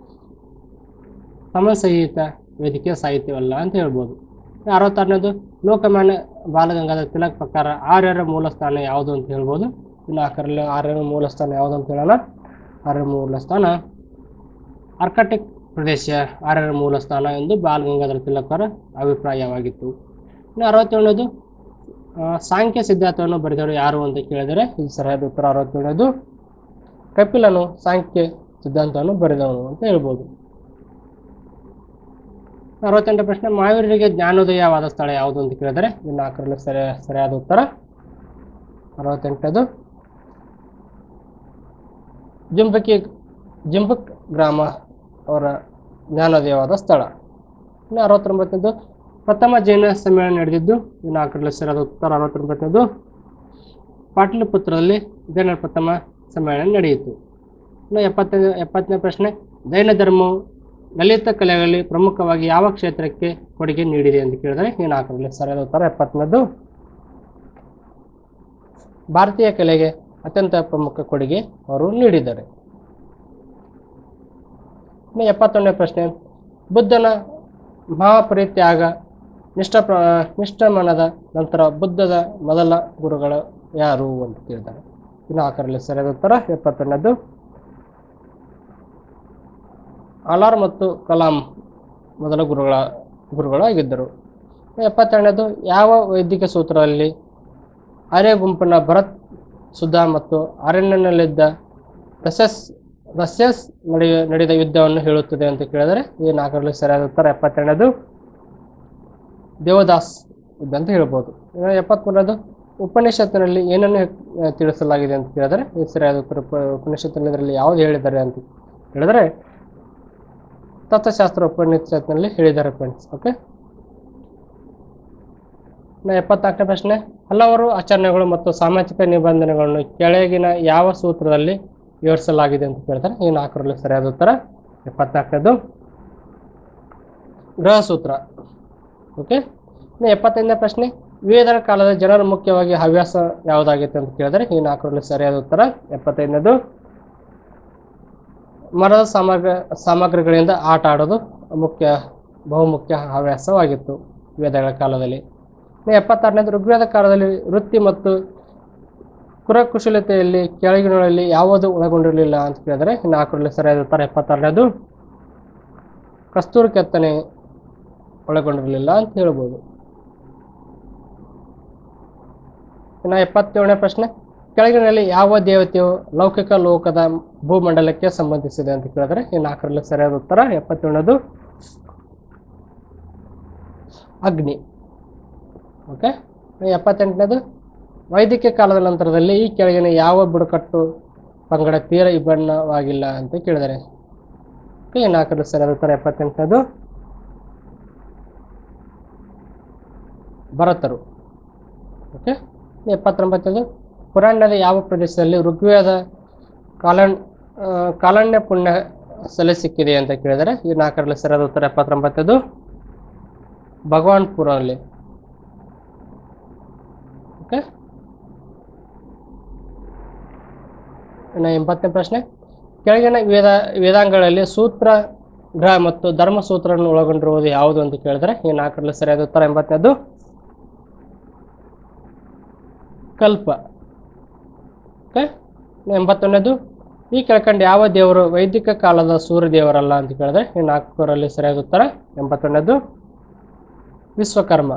ಸಮಸಹಿತ ವೈದ್ಯಕೀಯ ಸಾಹಿತ್ಯವಲ್ಲ ಅಂತ ಹೇಳ್ಬೋದು ಇನ್ನು ಅರವತ್ತಾರನೇದು ಲೋಕಮಾನ್ಯ ಬಾಲಗಂಗಾಧರ ತಿಲಕ್ ಪ್ರಕಾರ ಆರ್ಯರ ಮೂಲ ಸ್ಥಾನ ಯಾವುದು ಅಂತ ಹೇಳ್ಬೋದು ಇನ್ನು ನಾಲ್ಕರಲ್ಲಿ ಆರ್ಯರ ಮೂಲ ಸ್ಥಾನ ಯಾವುದು ಅಂತ ಹೇಳೋಣ ಆರ್ಯರ ಮೂಲ ಸ್ಥಾನ ಆರ್ಕಟಿಕ್ ಪ್ರದೇಶ ಆರ್ಯರ ಮೂಲ ಸ್ಥಾನ ಎಂದು ಬಾಲಗಂಗಾಧರ ತಿಲಕರ ಅಭಿಪ್ರಾಯವಾಗಿತ್ತು ಇನ್ನು ಅರವತ್ತೇಳನೇದು ಆ, ಸಾಂಖ್ಯ ಸಿದ್ಧಾಂತವನ್ನು ಬರೆದವರು ಯಾರು ಅಂತ ಕೇಳಿದರೆ ಇದು ಸರಿಯಾದ ಉತ್ತರ ಅರವತ್ತೇಳನೇದು ಕಪಿಲನು ಸಾಂಖ್ಯ ಸಿದ್ಧಾಂತವನ್ನು ಬರೆದವನು ಅಂತ ಹೇಳ್ಬೋದು ಅರವತ್ತೆಂಟು ಪ್ರಶ್ನೆ ಮಹಾವೀರರಿಗೆ ಜ್ಞಾನೋದಯವಾದ ಸ್ಥಳ ಯಾವುದು ಅಂತ ಕೇಳಿದರೆ ಇದು ನಾಲ್ಕರಲ್ಲಿ ಸರಿ ಸರಿಯಾದ ಉತ್ತರ ಅರವತ್ತೆಂಟದು ಜಂಬಕಿ ಜಂಬಕ್ ಗ್ರಾಮ ಅವರ ಜ್ಞಾನೋದಯವಾದ ಸ್ಥಳ ಇನ್ನು ಅರವತ್ತೊಂಬತ್ತನೇದು ಪ್ರಥಮ ಜೈನ ಸಮ್ಮೇಳನ ನಡೆದಿದ್ದು ಈ ನಾಲ್ಕರಲ್ಲಿ ಸರಿಯಾದ ಉತ್ತರ ಅರವತ್ತೊಂಬತ್ತನೇದು ಪಾಟಲಿಪುತ್ರದಲ್ಲಿ ಜೈನರ ಪ್ರಥಮ ಸಮ್ಮೇಳನ ನಡೆಯಿತು ಇನ್ನು ಎಪ್ಪತ್ತನೇ ಎಪ್ಪತ್ತನೇ ಪ್ರಶ್ನೆ ಜೈನ ಧರ್ಮವು ಲಲಿತ ಕಲೆಗಳಲ್ಲಿ ಪ್ರಮುಖವಾಗಿ ಯಾವ ಕ್ಷೇತ್ರಕ್ಕೆ ಕೊಡುಗೆ ನೀಡಿದೆ ಅಂತ ಕೇಳಿದರೆ ಈ ನಾಲ್ಕರಲ್ಲಿ ಸರಿಯಾದ ಉತ್ತರ ಎಪ್ಪತ್ತನೇದು ಭಾರತೀಯ ಕಲೆಗೆ ಅತ್ಯಂತ ಪ್ರಮುಖ ಕೊಡುಗೆ ಅವರು ನೀಡಿದ್ದಾರೆ ಇನ್ನು ಎಪ್ಪತ್ತೊಂದನೇ ಪ್ರಶ್ನೆ ಬುದ್ಧನ ಮಹಾಪರಿತ್ಯಾಗ ನಿಷ್ಠ ಪ್ರ ನಿಷ್ಠಮನದ ನಂತರ ಬುದ್ಧದ ಮೊದಲ ಗುರುಗಳು ಯಾರು ಅಂತ ಕೇಳಿದ್ದಾರೆ ಇನ್ನು ನಾಲ್ಕರಲ್ಲಿ ಸರಿಯಾದ ಉತ್ತರ ಎಪ್ಪತ್ತೊಂದನೇದು ಅಲಾರ್ ಮತ್ತು ಕಲಾಂ ಮೊದಲ ಗುರುಗಳ ಗುರುಗಳಾಗಿದ್ದರು ಎಪ್ಪತ್ತೆರಡನೇದು ಯಾವ ವೈದಿಕ ಸೂತ್ರದಲ್ಲಿ ಆರ್ಯ ಗುಂಪಿನ ಭರತ್ ಸುಧಾ ಮತ್ತು ಅರಣ್ಯನಲ್ಲಿದ್ದ ರಸಸ್ ರಸ್ಯಸ್ ನಡೆಯ ನಡೆದ ಯುದ್ಧವನ್ನು ಹೇಳುತ್ತದೆ ಅಂತ ಕೇಳಿದರೆ ಈ ನಾಲ್ಕರಲ್ಲಿ ಸರಿಯಾದ ಉತ್ತರ ಎಪ್ಪತ್ತೆರಡನೇದು ದೇವದಾಸ್ ಯುದ್ಧ ಅಂತ ಹೇಳ್ಬೋದು ಇನ್ನು ಎಪ್ಪತ್ಮೂರನೇದು ಉಪನಿಷತ್ತಿನಲ್ಲಿ ಏನನ್ನು ಆ, ತಿಳಿಸಲಾಗಿದೆ ಅಂತ ಕೇಳಿದರೆ ಈ ಸರಿಯಾದ ಉತ್ತರ ಉಪ ಉಪನಿಷತ್ತಿನಲ್ಲಿ ಇದರಲ್ಲಿ ಯಾವುದು ಹೇಳಿದ್ದಾರೆ ಅಂತ ಹೇಳಿದರೆ ತತ್ವಶಾಸ್ತ್ರ ಉಪನಿಷತ್ನಲ್ಲಿ ಹೇಳಿದ್ದಾರೆ ಫ್ರೆಂಡ್ಸ್ ಓಕೆ ಇನ್ನು ಎಪ್ಪತ್ನಾಲ್ಕನೇ ಪ್ರಶ್ನೆ ಹಲವಾರು ಆಚರಣೆಗಳು ಮತ್ತು ಸಾಮಾಜಿಕ ನಿಬಂಧನೆಗಳನ್ನು ಕೆಳಗಿನ ಯಾವ ಸೂತ್ರದಲ್ಲಿ ವಿವರಿಸಲಾಗಿದೆ ಅಂತ ಕೇಳ್ತಾರೆ ಈ ನಾಲ್ಕರಲ್ಲಿ ಸರಿಯಾದ ಉತ್ತರ ಎಪ್ಪತ್ನಾಲ್ಕನೇದು ಗೃಹ ಸೂತ್ರ ಓಕೆ ಇನ್ನು ಎಪ್ಪತ್ತೈದನೇ ಪ್ರಶ್ನೆ ವೇದರ ಕಾಲದ ಜನರು ಮುಖ್ಯವಾಗಿ ಹವ್ಯಾಸ ಯಾವುದಾಗಿತ್ತು ಅಂತ ಕೇಳಿದರೆ ಈ ನಾಲ್ಕರಲ್ಲಿ ಸರಿಯಾದ ಉತ್ತರ ಎಪ್ಪತ್ತೈದನೇದು ಮರದ ಸಾಮಗ್ರ ಸಾಮಗ್ರಿಗಳಿಂದ ಆಟ ಆಡೋದು ಮುಖ್ಯ ಬಹುಮುಖ್ಯ ಹವ್ಯಾಸವಾಗಿತ್ತು ವೇದಗಳ ಕಾಲದಲ್ಲಿ ಇನ್ನು ಎಪ್ಪತ್ತಾರನೇದು ಋಗ್ವೇದ ಕಾಲದಲ್ಲಿ ವೃತ್ತಿ ಮತ್ತು ಕುರಕುಶಲತೆಯಲ್ಲಿ ಕೆಳಗಿನಲ್ಲಿ ಯಾವುದು ಒಳಗೊಂಡಿರಲಿಲ್ಲ ಅಂತ ಕೇಳಿದರೆ ಈ ನಾಲ್ಕರಲ್ಲಿ ಸರಿಯಾದ ಉತ್ತರ ಎಪ್ಪತ್ತಾರನೇದು ಕಸ್ತೂರಿ ಕೆತ್ತನೆ ಒಳಗೊಂಡಿರಲಿಲ್ಲ ಅಂತ ಹೇಳ್ಬೋದು ಇನ್ನು ಎಪ್ಪತ್ತೇಳನೇ ಪ್ರಶ್ನೆ ಕೆಳಗಿನಲ್ಲಿ ಯಾವ ದೇವತೆಯು ಲೌಕಿಕ ಲೋಕದ ಭೂಮಂಡಲಕ್ಕೆ ಸಂಬಂಧಿಸಿದೆ ಅಂತ ಕೇಳಿದ್ರೆ ಈ ನಾಲ್ಕರಲ್ಲಿ ಸರಿಯಾದ ಉತ್ತರ ಎಪ್ಪತ್ತೇಳನೇದು ಅಗ್ನಿ ಓಕೆ ಎಪ್ಪತ್ತೆಂಟನೇದು ವೈದಿಕ ಕಾಲದ ನಂತರದಲ್ಲಿ ಈ ಕೆಳಗಿನ ಯಾವ ಬುಡಕಟ್ಟು ಪಂಗಡ ತೀರ ವಿಭಿನ್ನವಾಗಿಲ್ಲ ಅಂತ ಕೇಳಿದರೆ ಓಕೆ ಈ ನಾಲ್ಕರಲ್ಲಿ ಸರಿಯಾದ ಉತ್ತರ ಎಪ್ಪತ್ತೆಂಟನೇದು ಭರತರು ಓಕೆ ಎಪ್ಪತ್ತೊಂಬತ್ತದು ಪುರಾಣದ ಯಾವ ಪ್ರದೇಶದಲ್ಲಿ ಋಗ್ವೇದ ಕಾಲನ್ ಆ, ಕಾಲಣ್ಯ ಪುಣ್ಯ ಸೆಲೆ ಸಿಕ್ಕಿದೆ ಅಂತ ಕೇಳಿದರೆ ಈ ನಾಲ್ಕರಲ್ಲಿ ಸರಿಯಾದ ಉತ್ತರ ಎಪ್ಪತ್ತೊಂಬತ್ತದು ಭಗವಾನ್ಪುರಲ್ಲಿ ಓಕೆ ಇನ್ನು ಎಂಬತ್ತನೇ ಪ್ರಶ್ನೆ ಕೆಳಗಿನ ವೇದ ವೇದಾಂಗಗಳಲ್ಲಿ ಸೂತ್ರ ಗ್ರಹ ಮತ್ತು ಧರ್ಮಸೂತ್ರವನ್ನು ಒಳಗೊಂಡಿರುವುದು ಯಾವುದು ಅಂತ ಕೇಳಿದರೆ ಈ ನಾಲ್ಕರಲ್ಲಿ ಸರಿಯಾದ ಉತ್ತರ ಎಂಬತ್ತನೇದು ಕಲ್ಪ ಓಕೆ ಎಂಬತ್ತೊಂದನೇದು ಈ ಕೆಳಕಂಡು ಯಾವ ದೇವರು ವೈದಿಕ ಕಾಲದ ಸೂರ್ಯ ದೇವರಲ್ಲ ಅಂತ ಕೇಳಿದ್ರೆ ಈ ನಾಲ್ಕರಲ್ಲಿ ಸರಿಯಾದ ಉತ್ತರ ಎಂಬತ್ತೊಂದನೇದು ವಿಶ್ವಕರ್ಮ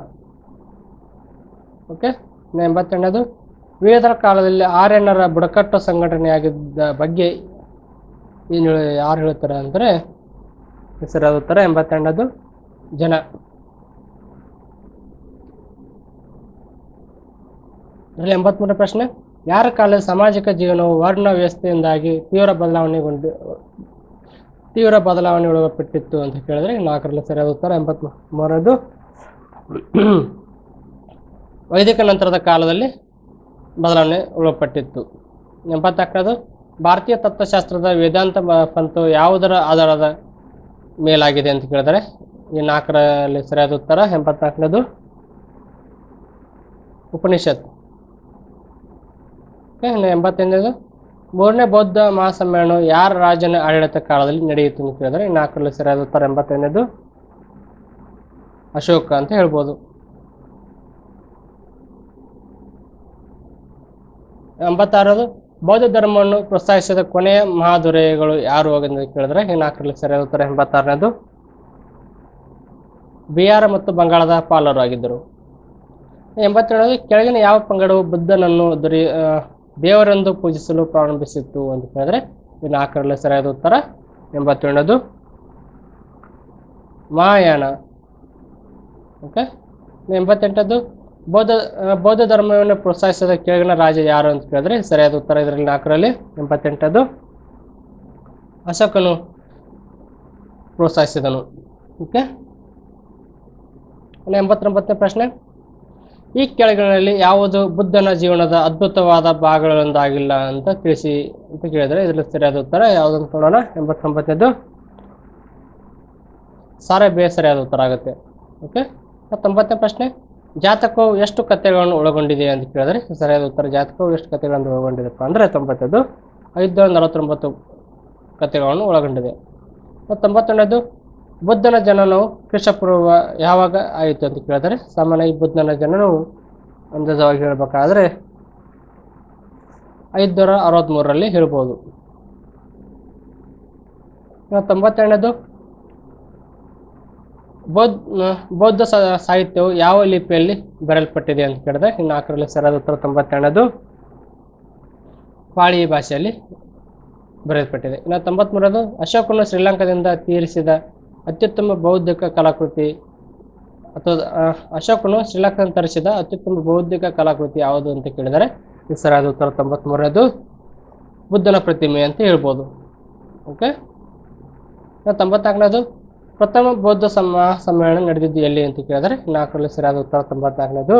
ಓಕೆ ಇನ್ನು ಎಂಬತ್ತೆರಡನೇದು ವೇದರ ಕಾಲದಲ್ಲಿ ಆರ್ಯನರ ಬುಡಕಟ್ಟು ಸಂಘಟನೆಯಾಗಿದ್ದ ಬಗ್ಗೆ ಏನು ಹೇಳಿ ಯಾರು ಹೇಳ್ತಾರೆ ಅಂದರೆ ಸರಿಯಾದ ಉತ್ತರ ಎಂಬತ್ತೆರಡನೇದು ಜನ ಇದರಲ್ಲಿ ಎಂಬತ್ಮೂರನೇ ಪ್ರಶ್ನೆ ಯಾರ ಕಾಲದ ಸಾಮಾಜಿಕ ಜೀವನವು ವರ್ಣ ವ್ಯವಸ್ಥೆಯಿಂದಾಗಿ ತೀವ್ರ ಬದಲಾವಣೆಗೊಂಡು ತೀವ್ರ ಬದಲಾವಣೆ ಒಳಪಟ್ಟಿತ್ತು ಅಂತ ಕೇಳಿದ್ರೆ ನಾಲ್ಕರಲ್ಲಿ ಸರಿಯಾದ ಉತ್ತರ ಎಂಬತ್ ಮೂರನೇದು ವೈದಿಕ ನಂತರದ ಕಾಲದಲ್ಲಿ ಬದಲಾವಣೆ ಒಳಪಟ್ಟಿತ್ತು ಎಂಬತ್ನಾಲ್ಕನೇದು ಭಾರತೀಯ ತತ್ವಶಾಸ್ತ್ರದ ವೇದಾಂತ ಮ- ಪಂಥವು ಯಾವುದರ ಆಧಾರದ ಮೇಲಾಗಿದೆ ಅಂತ ಕೇಳಿದರೆ ಈ ನಾಲ್ಕರಲ್ಲಿ ಸರಿಯಾದ ಉತ್ತರ ಎಂಬತ್ನಾಲ್ಕನೇದು ಉಪನಿಷತ್ ಓಕೆ, ಇನ್ನು ಎಂಬತ್ತೈದನೇದು ಮೂರನೇ ಬೌದ್ಧ ಮಹಾಸಮ್ಮೇಳನ ಯಾರ ರಾಜನ ಆಡಳಿತ ಕಾಲದಲ್ಲಿ ನಡೆಯಿತು ಅಂತ ಕೇಳಿದ್ರೆ ಈ ನಾಲ್ಕರಲ್ಲಿ ಸರಿಯಾದ ಉತ್ತರ ಎಂಬತ್ತೈದನೇದು ಅಶೋಕ ಅಂತ ಹೇಳ್ಬೋದು ಎಂಬತ್ತಾರದು ಬೌದ್ಧ ಧರ್ಮವನ್ನು ಪ್ರೋತ್ಸಾಹಿಸಿದ ಕೊನೆಯ ಮಹಾದೊರೆಗಳು ಯಾರು ಅಂತ ಕೇಳಿದ್ರೆ ಈ ನಾಲ್ಕರಲ್ಲಿ ಸರಿಯಾದ ಉತ್ತರ ಎಂಬತ್ತಾರನೇದು ಬಿಹಾರ ಮತ್ತು ಬಂಗಾಳದ ಪಾಲರು ಆಗಿದ್ದರು ಎಂಬತ್ತೇಳರಲ್ಲಿ ಕೆಳಗಿನ ಯಾವ ಪಂಗಡವು ಬುದ್ಧನನ್ನು ದೊರೆ ಆ, ದೇವರೆಂದು ಪೂಜಿಸಲು ಪ್ರಾರಂಭಿಸಿತ್ತು ಅಂತ ಕೇಳಿದ್ರೆ ಈ ನಾಲ್ಕರಲ್ಲಿ ಸರಿಯಾದ ಉತ್ತರ ಎಂಬತ್ತೇಳನೇದು ಮಹಾಯಾನ ಓಕೆ ಎಂಬತ್ತೆಂಟದ್ದು ಬೌದ್ಧ ಆ, ಬೌದ್ಧ ಧರ್ಮವನ್ನು ಪ್ರೋತ್ಸಾಹಿಸಿದ ಕೆಳಗಿನ ರಾಜ ಯಾರು ಅಂತ ಕೇಳಿದ್ರೆ ಸರಿಯಾದ ಉತ್ತರ ಇದರಲ್ಲಿ ನಾಲ್ಕರಲ್ಲಿ ಎಂಬತ್ತೆಂಟದ್ದು ಅಶೋಕನು ಪ್ರೋತ್ಸಾಹಿಸಿದನು ಓಕೆ ಇನ್ನು ಎಂಬತ್ತೊಂಬತ್ತನೇ ಪ್ರಶ್ನೆ ಈ ಕೆಳಗಿನಲ್ಲಿ ಯಾವುದು ಬುದ್ಧನ ಜೀವನದ ಅದ್ಭುತವಾದ ಭಾಗಗಳೊಂದಾಗಿಲ್ಲ ಅಂತ ತಿಳಿಸಿ ಅಂತ ಕೇಳಿದರೆ ಇದರಲ್ಲಿ ಸರಿಯಾದ ಉತ್ತರ ಯಾವುದಂತ ನೋಡೋಣ ಎಂಬತ್ತೊಂಬತ್ತನೇದು ಸಾರೆ ಬೇ ಸರಿಯಾದ ಉತ್ತರ ಆಗುತ್ತೆ ಓಕೆ ತೊಂಬತ್ತನೇ ಪ್ರಶ್ನೆ ಜಾತಕವು ಎಷ್ಟು ಕಥೆಗಳನ್ನು ಒಳಗೊಂಡಿದೆ ಅಂತ ಕೇಳಿದರೆ ಸರಿಯಾದ ಉತ್ತರ ಜಾತಕವು ಎಷ್ಟು ಕಥೆಗಳನ್ನು ಒಳಗೊಂಡಿದೆಪ್ಪ ಅಂದರೆ ತೊಂಬತ್ತದು ಐದುನೂರ ನಲವತ್ತೊಂಬತ್ತು ಕಥೆಗಳನ್ನು ಒಳಗೊಂಡಿದೆ ಮತ್ತು ತೊಂಬತ್ತೊಂದನೇದು ಬುದ್ಧನ ಜನನವು ಕ್ರಿಸ್ತಪೂರ್ವ ಯಾವಾಗ ಆಯಿತು ಅಂತ ಕೇಳಿದರೆ ಸಾಮಾನ್ಯ ಈ ಬುದ್ಧನ ಜನನವು ಅಂದಾಜವಾಗಿ ಹೇಳಬೇಕಾದ್ರೆ ಐದುನೂರ ಅರವತ್ತ್ಮೂರರಲ್ಲಿ ಹೇಳ್ಬೋದು ಇನ್ನು ತೊಂಬತ್ತೆರಡನೇದು ಬೌದ್ಧ ಬೌದ್ಧ ಸ- ಸಾಹಿತ್ಯವು ಯಾವ ಲಿಪಿಯಲ್ಲಿ ಬರೆಯಲ್ಪಟ್ಟಿದೆ ಅಂತ ಕೇಳಿದ್ರೆ ಇನ್ನು ನಾಲ್ಕರಲ್ಲಿ ಸರಿಯಾದ ಉತ್ತರ ತೊಂಬತ್ತೆರಡನೇದು ಪಾಳಿ ಭಾಷೆಯಲ್ಲಿ ಬರೆಯಲ್ಪಟ್ಟಿದೆ ಇನ್ನು ತೊಂಬತ್ಮೂರದು ಅಶೋಕನು ಶ್ರೀಲಂಕಾದಿಂದ ತೀರಿಸಿದ ಅತ್ಯುತ್ತಮ ಬೌದ್ಧಿಕ ಕಲಾಕೃತಿ ಅಥವಾ ಆ, ಅಶೋಕನು ಶ್ರೀಲಂಕಾದಿಂದ ತರಿಸಿದ ಅತ್ಯುತ್ತಮ ಬೌದ್ಧಿಕ ಕಲಾಕೃತಿ ಯಾವುದು ಅಂತ ಕೇಳಿದರೆ ಇದು ಸರಿಯಾದ ಉತ್ತರ ತೊಂಬತ್ಮೂರನೇದು ಬುದ್ಧನ ಪ್ರತಿಮೆ ಅಂತ ಹೇಳ್ಬೋದು ಓಕೆ ಇನ್ನು ತೊಂಬತ್ನಾಲ್ಕನೇದು ಪ್ರಥಮ ಬೌದ್ಧ ಸಮ ಸಮ್ಮೇಳನ ನಡೆದಿದ್ದು ಎಲ್ಲಿ ಅಂತ ಕೇಳಿದರೆ ನಾಲ್ಕರಲ್ಲಿ ಸರಿಯಾದ ಉತ್ತರ ತೊಂಬತ್ನಾಲ್ಕನೇದು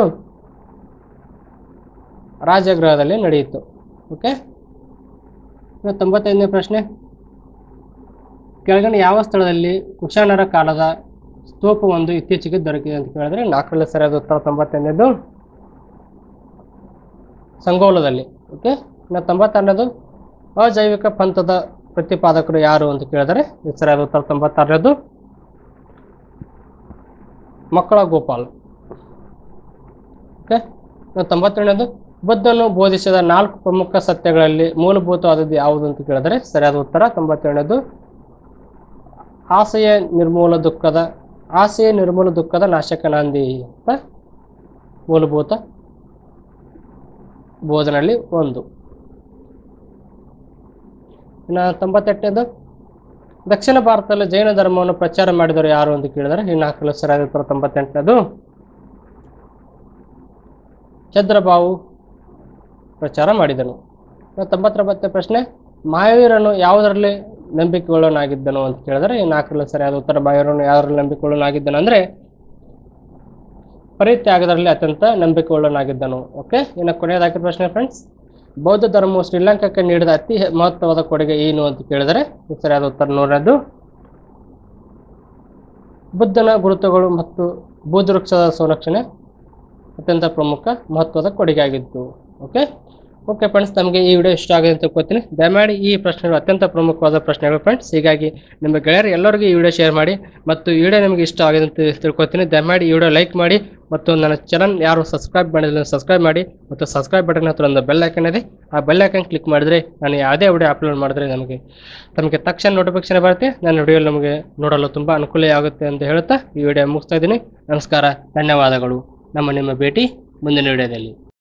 ರಾಜಗೃಹದಲ್ಲಿ ನಡೆಯಿತು ಓಕೆ ಇನ್ನು ತೊಂಬತ್ತೈದನೇ ಪ್ರಶ್ನೆ ಕೆಳಗಡೆ ಯಾವ ಸ್ಥಳದಲ್ಲಿ ಕುಶಾಣರ ಕಾಲದ ಸ್ತೂಪವೊಂದು ಇತ್ತೀಚೆಗೆ ದೊರಕಿದೆ ಅಂತ ಕೇಳಿದ್ರೆ ನಾಲ್ಕರಲ್ಲಿ ಸರಿಯಾದ ಉತ್ತರ ತೊಂಬತ್ತೈದನೇದು ಸಂಗೋಲದಲ್ಲಿ ಓಕೆ ಇನ್ನು ತೊಂಬತ್ತಾರನೇದು ಅಜೈವಿಕ ಪಂಥದ ಪ್ರತಿಪಾದಕರು ಯಾರು ಅಂತ ಕೇಳಿದರೆ ಇದು ಸರಿಯಾದ ಉತ್ತರ ತೊಂಬತ್ತಾರನೇದು ಮಕ್ಕಳ ಗೋಪಾಲ್ ಓಕೆ ಇನ್ನು ತೊಂಬತ್ತೇಳನೇದು ಬುದ್ಧನು ಬೋಧಿಸಿದ ನಾಲ್ಕು ಪ್ರಮುಖ ಸತ್ಯಗಳಲ್ಲಿ ಮೂಲಭೂತವಾದದ್ದು ಯಾವುದು ಅಂತ ಕೇಳಿದರೆ ಸರಿಯಾದ ಉತ್ತರ ತೊಂಬತ್ತೇಳನೇದು ಆಸೆಯ ನಿರ್ಮೂಲ ದುಃಖದ ಆಸೆಯ ನಿರ್ಮೂಲ ದುಃಖದ ನಾಶಕ ನಾಂದಿ ಅಂತ ಮೂಲಭೂತ ಬೋಧನಲ್ಲಿ ಒಂದು ಇನ್ನು ತೊಂಬತ್ತೆಂಟನೇದು ದಕ್ಷಿಣ ಭಾರತದಲ್ಲಿ ಜೈನ ಧರ್ಮವನ್ನು ಪ್ರಚಾರ ಮಾಡಿದವರು ಯಾರು ಅಂತ ಕೇಳಿದರೆ ಈ ನಾಲ್ಕರಲ್ಲಿ ಸರಿಯಾದ ಉತ್ತರ ತೊಂಬತ್ತೆಂಟನೇದು ಚಂದ್ರಬಾವು ಪ್ರಚಾರ ಮಾಡಿದನು ಇನ್ನು ತೊಂಬತ್ತೊಂಬತ್ತನೇ ಪ್ರಶ್ನೆ ಮಹಾವೀರನು ಯಾವುದರಲ್ಲಿ ನಂಬಿಕೆಗೊಳ್ಳನಾಗಿದ್ದನು ಅಂತ ಕೇಳಿದರೆ ಈ ನಾಲ್ಕರಲ್ಲಿ ಸರಿಯಾದ ಉತ್ತರ ಮಹಾವೀರನು ಯಾವುದರಲ್ಲಿ ನಂಬಿಕೆಗೊಳ್ಳನಾಗಿದ್ದನು ಅಂದರೆ ಪರಿತ್ಯಾಗದಲ್ಲಿ ಅತ್ಯಂತ ನಂಬಿಕೆಗೊಳ್ಳನಾಗಿದ್ದನು ಓಕೆ ಇನ್ನು ಕೊನೆಯದಾಗಿ ಪ್ರಶ್ನೆ ಫ್ರೆಂಡ್ಸ್ ಬೌದ್ಧ ಧರ್ಮವು ಶ್ರೀಲಂಕಾಕ್ಕೆ ನೀಡಿದ ಅತಿ ಹೆ- ಮಹತ್ವವಾದ ಕೊಡುಗೆ ಏನು ಅಂತ ಕೇಳಿದರೆ ಇದು ಸರಿಯಾದ ಉತ್ತರ ನೂರನೇದು ಬುದ್ಧನ ಗುರುತುಗಳು ಮತ್ತು ಬೂದವೃಕ್ಷದ ಸಂರಕ್ಷಣೆ ಅತ್ಯಂತ ಪ್ರಮುಖ ಮಹತ್ವದ ಕೊಡುಗೆ ಆಗಿತ್ತು ಓಕೆ ಓಕೆ ಫ್ರೆಂಡ್ಸ್ ನಮಗೆ ಈ ವಿಡಿಯೋ ಇಷ್ಟ ಆಗಿದೆ ಅಂತ ತಿಳ್ಕೊತೀನಿ ದಯಮಾಡಿ ಈ ಪ್ರಶ್ನೆಗಳು ಅತ್ಯಂತ ಪ್ರಮುಖವಾದ ಪ್ರಶ್ನೆಗಳು ಫ್ರೆಂಡ್ಸ್ ಹೀಗಾಗಿ ನಿಮ್ಮ ಗೆಳೆಯರು ಎಲ್ಲರಿಗೂ ಈ ವಿಡಿಯೋ ಶೇರ್ ಮಾಡಿ ಮತ್ತು ಈ ವಿಡಿಯೋ ನಿಮಗೆ ಇಷ್ಟ ಆಗಿದೆ ಅಂತ ತಿಳ್ಕೊತೀನಿ ದಯಮಾಡಿ ಈ ವಿಡಿಯೋ ಲೈಕ್ ಮಾಡಿ ಮತ್ತು ನನ್ನ ಚಾನಲ್ ಯಾರು ಸಬ್ಸ್ಕ್ರೈಬ್ ಮಾಡಿದ್ರೆ ಸಬ್ಸ್ಕ್ರೈಬ್ ಮಾಡಿ ಮತ್ತು ಸಬ್ಸ್ಕ್ರೈಬ್ ಬಟನ್ ಹತ್ರ ಒಂದು ಬೆಲ್ ಐಕನ್ ಇದೆ ಆ ಬೆಲ್ ಐಕನ್ ಕ್ಲಿಕ್ ಮಾಡಿದ್ರೆ ನಾನು ಯಾವುದೇ ವಿಡಿಯೋ ಅಪ್ಲೋಡ್ ಮಾಡಿದ್ರೆ ನಮಗೆ ನಮಗೆ ತಕ್ಷಣ ನೋಟಿಫಿಕೇಶನ್ ಬರುತ್ತೆ ನನ್ನ ವಿಡಿಯೋ ನಮಗೆ ನೋಡಲು ತುಂಬ ಅನುಕೂಲ ಆಗುತ್ತೆ ಅಂತ ಹೇಳ್ತಾ ಈ ವಿಡಿಯೋ ಮುಗಿಸ್ತಾ ಇದ್ದೀನಿ ನಮಸ್ಕಾರ ಧನ್ಯವಾದಗಳು ನಮ್ಮ ನಿಮ್ಮ ಭೇಟಿ ಮುಂದಿನ ವಿಡಿಯೋದಲ್ಲಿ